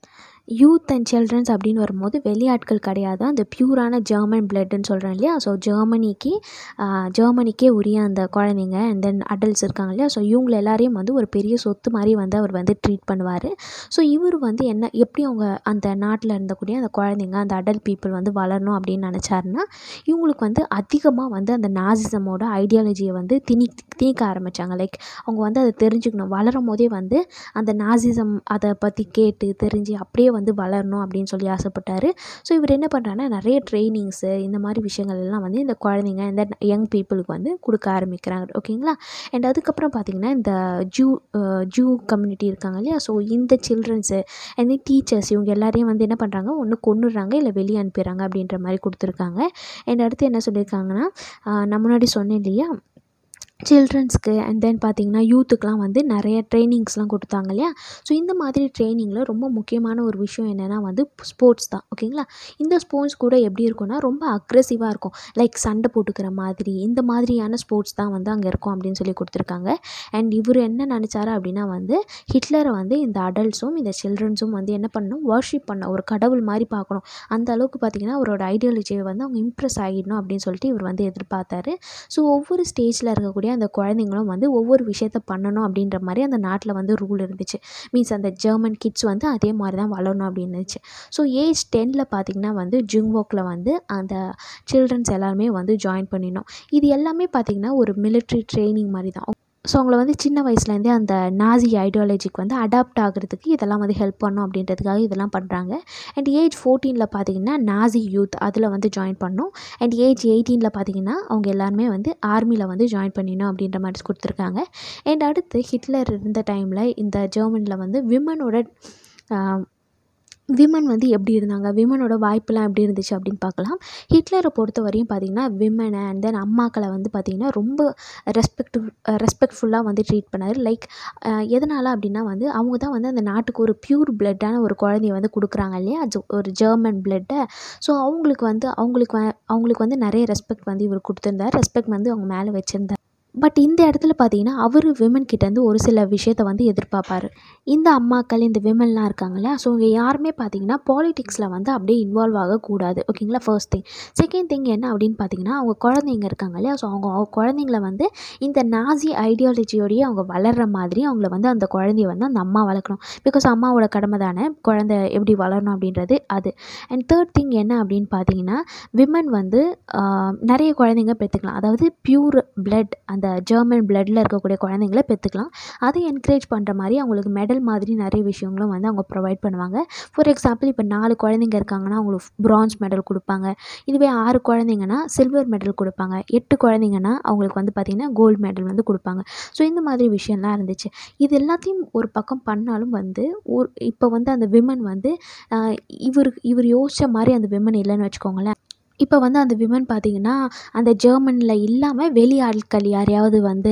youth and childrens அப்படின்னு வரும்போது வெளியாட்கள் கிடையாது அந்த பியூரான ஜெர்மன் பிளட்டுன்னு சொல்கிறேன் இல்லையா ஸோ ஜெர்மனிக்கு ஆஹ், ஜெர்மனிக்கே உரிய அந்த குழந்தைங்க அண்ட் தென் அடல்ட்ஸ் இருக்காங்க இல்லையா ஸோ இவங்க எல்லாரையும் வந்து ஒரு பெரிய சொத்து மாதிரி வந்து அவர் வந்து ட்ரீட் பண்ணுவார் ஸோ இவர் வந்து என்ன எப்படி அவங்க அந்த நாட்டில் இருந்தக்கூடிய அந்த குழந்தைங்க அந்த அடல்ட் பீப்புள் வந்து வளரணும் அப்படின்னு நினச்சாருன்னா இவங்களுக்கு வந்து அதிகமாக வந்து அந்த நாசிசமோட ஐடியாலஜியை வந்து திணி திணிக்க ஆரம்பித்தாங்க லைக் அவங்க வந்து அதை தெரிஞ்சுக்கணும் வளரும் போதே வந்து அந்த நாசிசம் அதை பற்றி கேட்டு தெரிஞ்சு அப்படியே வந்து வளரணும் அப்படின்னு சொல்லி ஆசைப்பட்டாரு ஸோ இவர் என்ன பண்ணுறாருன்னா நிறைய ட்ரைனிங்ஸு இந்த மாதிரி விஷயங்கள் எல்லாம் வந்து இந்த குழந்தைங்க இந்த யங் பீப்புளுக்கு வந்து கொடுக்க ஆரம்பிக்கிறாங்க ஓகேங்களா அண்ட் அதுக்கப்புறம் பார்த்திங்கன்னா இந்த ஜூ ஜூ கம்யூனிட்டி இருக்காங்க இல்லையா ஸோ இந்த சில்ட்ரன்ஸு அண்ட் டீச்சர்ஸ் இவங்க எல்லாரையும் வந்து என்ன பண்ணுறாங்க ஒன்று கொண்டுடுறாங்க இல்லை வெளியே அனுப்பிடுறாங்க அப்படின்ற மாதிரி கொடுத்துருக்காங்க அண்ட் அடுத்து என்ன சொல்லியிருக்காங்கன்னா ஆஹ் நான் முன்னாடி சொன்னேன் இல்லையா சில்ட்ரன்ஸ்க்கு அண்ட் தென் பார்த்திங்கன்னா யூத்துக்கெலாம் வந்து நிறைய ட்ரைனிங்ஸ்லாம் கொடுத்தாங்க இல்லையா ஸோ இந்த மாதிரி ட்ரைனிங்கில் ரொம்ப முக்கியமான ஒரு விஷயம் என்னென்னா வந்து ஸ்போர்ட்ஸ் தான் ஓகேங்களா இந்த ஸ்போர்ட்ஸ் கூட எப்படி இருக்கும்னா ரொம்ப அக்ரெசிவாக இருக்கும் லைக் சண்டை போட்டுக்கிற மாதிரி இந்த மாதிரியான ஸ்போர்ட்ஸ் தான் வந்து அங்கே இருக்கும் அப்படின்னு சொல்லி கொடுத்துருக்காங்க அண்ட் இவர் என்ன நினச்சாரு அப்படின்னா வந்து ஹிட்லரை வந்து இந்த அடல்ட்ஸும் இந்த சில்ட்ரன்ஸும் வந்து என்ன பண்ணணும் வர்ஷிப் பண்ண ஒரு கடவுள் மாதிரி பார்க்கணும் அந்த அளவுக்கு பார்த்திங்கன்னா அவரோட ஐடியாலஜியை வந்து அவங்க இம்ப்ரெஸ் ஆகிடணும் அப்படின்னு சொல்லிட்டு இவர் வந்து எதிர்பார்த்தாரு ஸோ ஒவ்வொரு ஸ்டேஜில் இருக்கக்கூடிய அந்த குழந்தைங்களும் வந்து ஒவ்வொரு விஷயத்த பண்ணணும் அப்படின்ற மாதிரி அந்த நாட்டில் வந்து ரூல் இருந்துச்சு மீன்ஸ் அந்த ஜெர்மன் கிட்ஸ் வந்து அதே மாதிரி தான் வளரணும் அப்படின்னு இருந்துச்சு ஸோ ஏஜ் டென்னில் பார்த்திங்கன்னா வந்து ஜுங்வோக்கில் வந்து அந்த சில்ட்ரன்ஸ் எல்லாருமே வந்து ஜாயின் பண்ணிடணும் இது எல்லாமே பார்த்திங்கன்னா ஒரு மிலிட்ரி ட்ரைனிங் மாதிரி தான் ஸோ அவங்கள வந்து சின்ன வயசுலேருந்தே அந்த நாசி ஐடியாலஜிக்கு வந்து அடாப்ட் ஆகிறதுக்கு இதெல்லாம் வந்து ஹெல்ப் பண்ணும் அப்படின்றதுக்காக இதெல்லாம் பண்ணுறாங்க அண்ட் ஏஜ் ஃபோர்டீனில் பார்த்தீங்கன்னா நாசி யூத் அதில் வந்து ஜாயின் பண்ணோம் அண்ட் ஏஜ் எயிட்டீனில் பார்த்தீங்கன்னா அவங்க எல்லாருமே வந்து ஆர்மியில் வந்து ஜாயின் பண்ணிடணும் அப்படின்ற மாதிரி கொடுத்துருக்காங்க அண்ட் அடுத்து ஹிட்லர் இருந்த டைமில் இந்த ஜெர்மனியில் வந்து விமனோட விமன் வந்து எப்படி இருந்தாங்க விமனோட வாய்ப்பெல்லாம் எப்படி இருந்துச்சு அப்படின்னு பார்க்கலாம் ஹிட்லரை பொறுத்த வரையும் பார்த்திங்கன்னா விமனை அண்ட் தென் அம்மாக்களை வந்து பார்த்திங்கன்னா ரொம்ப ரெஸ்பெக்ட் ரெஸ்பெக்ட்ஃபுல்லாக வந்து ட்ரீட் பண்ணார் லைக் எதனால் அப்படின்னா வந்து அவங்க தான் வந்து அந்த நாட்டுக்கு ஒரு பியூர் பிளட்டான ஒரு குழந்தைய வந்து கொடுக்குறாங்க இல்லையா அது ஒரு ஜெர்மன் பிளட்டை ஸோ அவங்களுக்கு வந்து அவங்களுக்கு வ- அவங்களுக்கு வந்து நிறைய ரெஸ்பெக்ட் வந்து இவர் கொடுத்துருந்தார் ரெஸ்பெக்ட் வந்து அவங்க மேலே வச்சுருந்தார் பட் இந்த இடத்துல பார்த்தீங்கன்னா அவர் விமன் கிட்டேருந்து ஒரு சில விஷயத்த வந்து எதிர்பார்ப்பாரு இந்த அம்மாக்கள் இந்த விமன்லாம் இருக்காங்கல்ல ஸோ இவங்க யாருமே பார்த்தீங்கன்னா பாலிடிக்ஸில் வந்து அப்படியே இன்வால்வ் ஆகக்கூடாது ஓகேங்களா ஃபர்ஸ்ட் திங் செகண்ட் திங் என்ன அப்படின்னு பார்த்தீங்கன்னா அவங்க குழந்தைங்க இருக்காங்க இல்லையா ஸோ அவங்க அவங்க குழந்தைங்கள வந்து இந்த நாசி ஐடியாலஜியோடய அவங்க வளர்கிற மாதிரி அவங்கள வந்து அந்த குழந்தைய வந்து அந்த அம்மா வளர்க்கணும் பிகாஸ் அம்மாவோட கடமை தானே குழந்தை எப்படி வளரணும் அப்படின்றது அது அண்ட் தேர்ட் திங் என்ன அப்படின்னு பார்த்தீங்கன்னா விமன் வந்து ஆஹ், நிறைய குழந்தைங்க பெற்றுக்கலாம் அதாவது பியூர் பிளட் அந்த ஜெர்மன் பிளட்டில் இருக்கக்கூடிய குழந்தைங்கள பெற்றுக்கலாம் அதை என்கரேஜ் பண்ணுற மாதிரி அவங்களுக்கு மெடல் மாதிரி நிறைய விஷயங்களும் வந்து அவங்க ப்ரொவைட் பண்ணுவாங்க ஃபார் எக்ஸாம்பிள் இப்போ நாலு குழந்தைங்க இருக்காங்கன்னா அவங்களுக்கு பிரான்ஸ் மெடல் கொடுப்பாங்க இதுவே ஆறு குழந்தைங்கன்னா சில்வர் மெடல் கொடுப்பாங்க எட்டு குழந்தைங்கன்னா அவங்களுக்கு வந்து பார்த்திங்கன்னா கோல்டு மெடல் வந்து கொடுப்பாங்க ஸோ இந்த மாதிரி விஷயம்லாம் இருந்துச்சு இது எல்லாத்தையும் ஒரு பக்கம் பண்ணாலும் வந்து ஒரு இப்போ வந்து அந்த விமன் வந்து ஆஹ், இவர் இவர் யோசித்த மாதிரி அந்த விமன் இல்லைன்னு வச்சுக்கோங்களேன் இப்போ வந்து அந்த விமன் பார்த்திங்கன்னா அந்த ஜெர்மனில் இல்லாமல் வெளி ஆட்கள் யாரையாவது வந்து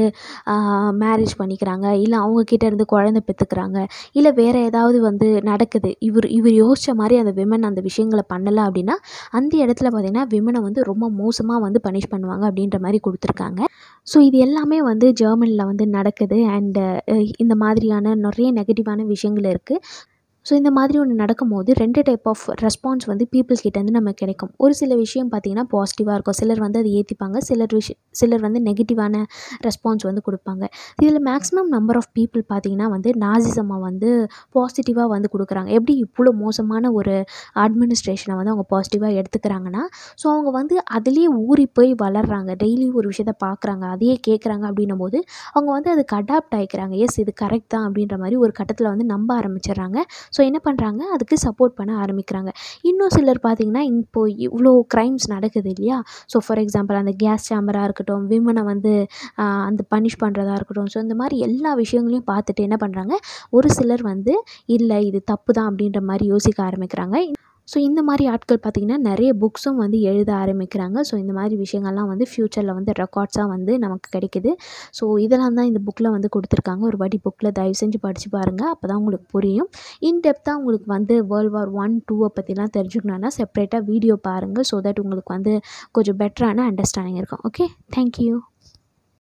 மேரேஜ் பண்ணிக்கிறாங்க இல்லை அவங்கக்கிட்ட இருந்து குழந்தை பெற்றுக்கிறாங்க இல்லை வேறு ஏதாவது வந்து நடக்குது இவர் இவர் யோசித்த மாதிரி அந்த விமன் அந்த விஷயங்களை பண்ணலை அப்படின்னா அந்த இடத்துல பார்த்திங்கன்னா விமனை வந்து ரொம்ப மோசமாக வந்து பனிஷ் பண்ணுவாங்க அப்படின்ற மாதிரி கொடுத்துருக்காங்க ஸோ இது எல்லாமே வந்து ஜெர்மனியில் வந்து நடக்குது அண்டு இந்த மாதிரியான நிறைய நெகட்டிவான விஷயங்கள் இருக்குது ஸோ இந்த மாதிரி ஒன்று நடக்கும்போது ரெண்டு டைப் ஆஃப் ரெஸ்பான்ஸ் வந்து பீப்புள்ஸ் கிட்டேருந்து நமக்கு கிடைக்கும் ஒரு சில விஷயம் பார்த்திங்கன்னா பாசிட்டிவாக இருக்கும் சிலர் வந்து அதை ஏற்றிப்பாங்க சிலர் விஷயம் சிலர் வந்து நெகட்டிவான ரெஸ்பான்ஸ் வந்து கொடுப்பாங்க இதில் மேக்ஸிமம் நம்பர் ஆஃப் பீப்புள் பார்த்திங்கன்னா வந்து நாசிசமாக வந்து பாசிட்டிவாக வந்து கொடுக்குறாங்க எப்படி இவ்வளோ மோசமான ஒரு அட்மினிஸ்ட்ரேஷனை வந்து அவங்க பாசிட்டிவாக எடுத்துக்கிறாங்கன்னா ஸோ அவங்க வந்து அதுலேயே ஊறி போய் வளர்கிறாங்க டெய்லி ஒரு விஷயத்த பார்க்குறாங்க அதையே கேட்குறாங்க அப்படின்னும் போது அவங்க வந்து அதுக்கு அடாப்ட் ஆகிக்கிறாங்க எஸ் இது கரெக்ட் தான் அப்படின்ற மாதிரி ஒரு கட்டத்தில் வந்து நம்ப ஆரம்பிச்சிடுறாங்க ஸோ என்ன பண்ணுறாங்க அதுக்கு சப்போர்ட் பண்ண ஆரம்பிக்கிறாங்க இன்னும் சிலர் பார்த்திங்கன்னா இப்போ இவ்வளோ க்ரைம்ஸ் நடக்குது இல்லையா ஸோ ஃபார் எக்ஸாம்பிள் அந்த கேஸ் சேம்பராக இருக்கட்டும் விமனை வந்து ஆஹ், அந்த பனிஷ் பண்ணுறதா இருக்கட்டும் ஸோ இந்த மாதிரி எல்லா விஷயங்களையும் பார்த்துட்டு என்ன பண்ணுறாங்க ஒரு சிலர் வந்து இல்லை இது தப்பு தான் அப்படின்ற மாதிரி யோசிக்க ஆரம்பிக்கிறாங்க ஸோ இந்த மாதிரி ஆட்கள் பார்த்திங்கன்னா நிறைய புக்ஸும் வந்து எழுத ஆரம்பிக்கிறாங்க ஸோ இந்த மாதிரி விஷயங்கள்லாம் வந்து ஃப்யூச்சரில் வந்து ரெக்கார்ட்ஸாக வந்து நமக்கு கிடைக்குது ஸோ இதெல்லாம் தான் இந்த புக்கில் வந்து கொடுத்துருக்காங்க ஒரு வாட்டி புக்கில் தயவு செஞ்சு படித்து பாருங்கள் அப்போ தான் உங்களுக்கு புரியும் இன்டெப்த்தாக உங்களுக்கு வந்து வேர்ல்ட் வார் ஒன் டூவை பற்றிலாம் தெரிஞ்சுக்கணுன்னா செப்பரேட்டாக வீடியோ பாருங்கள் ஸோ தட் உங்களுக்கு வந்து கொஞ்சம் பெட்டரான அண்டர்ஸ்டாண்டிங் இருக்கும் ஓகே தேங்க்யூ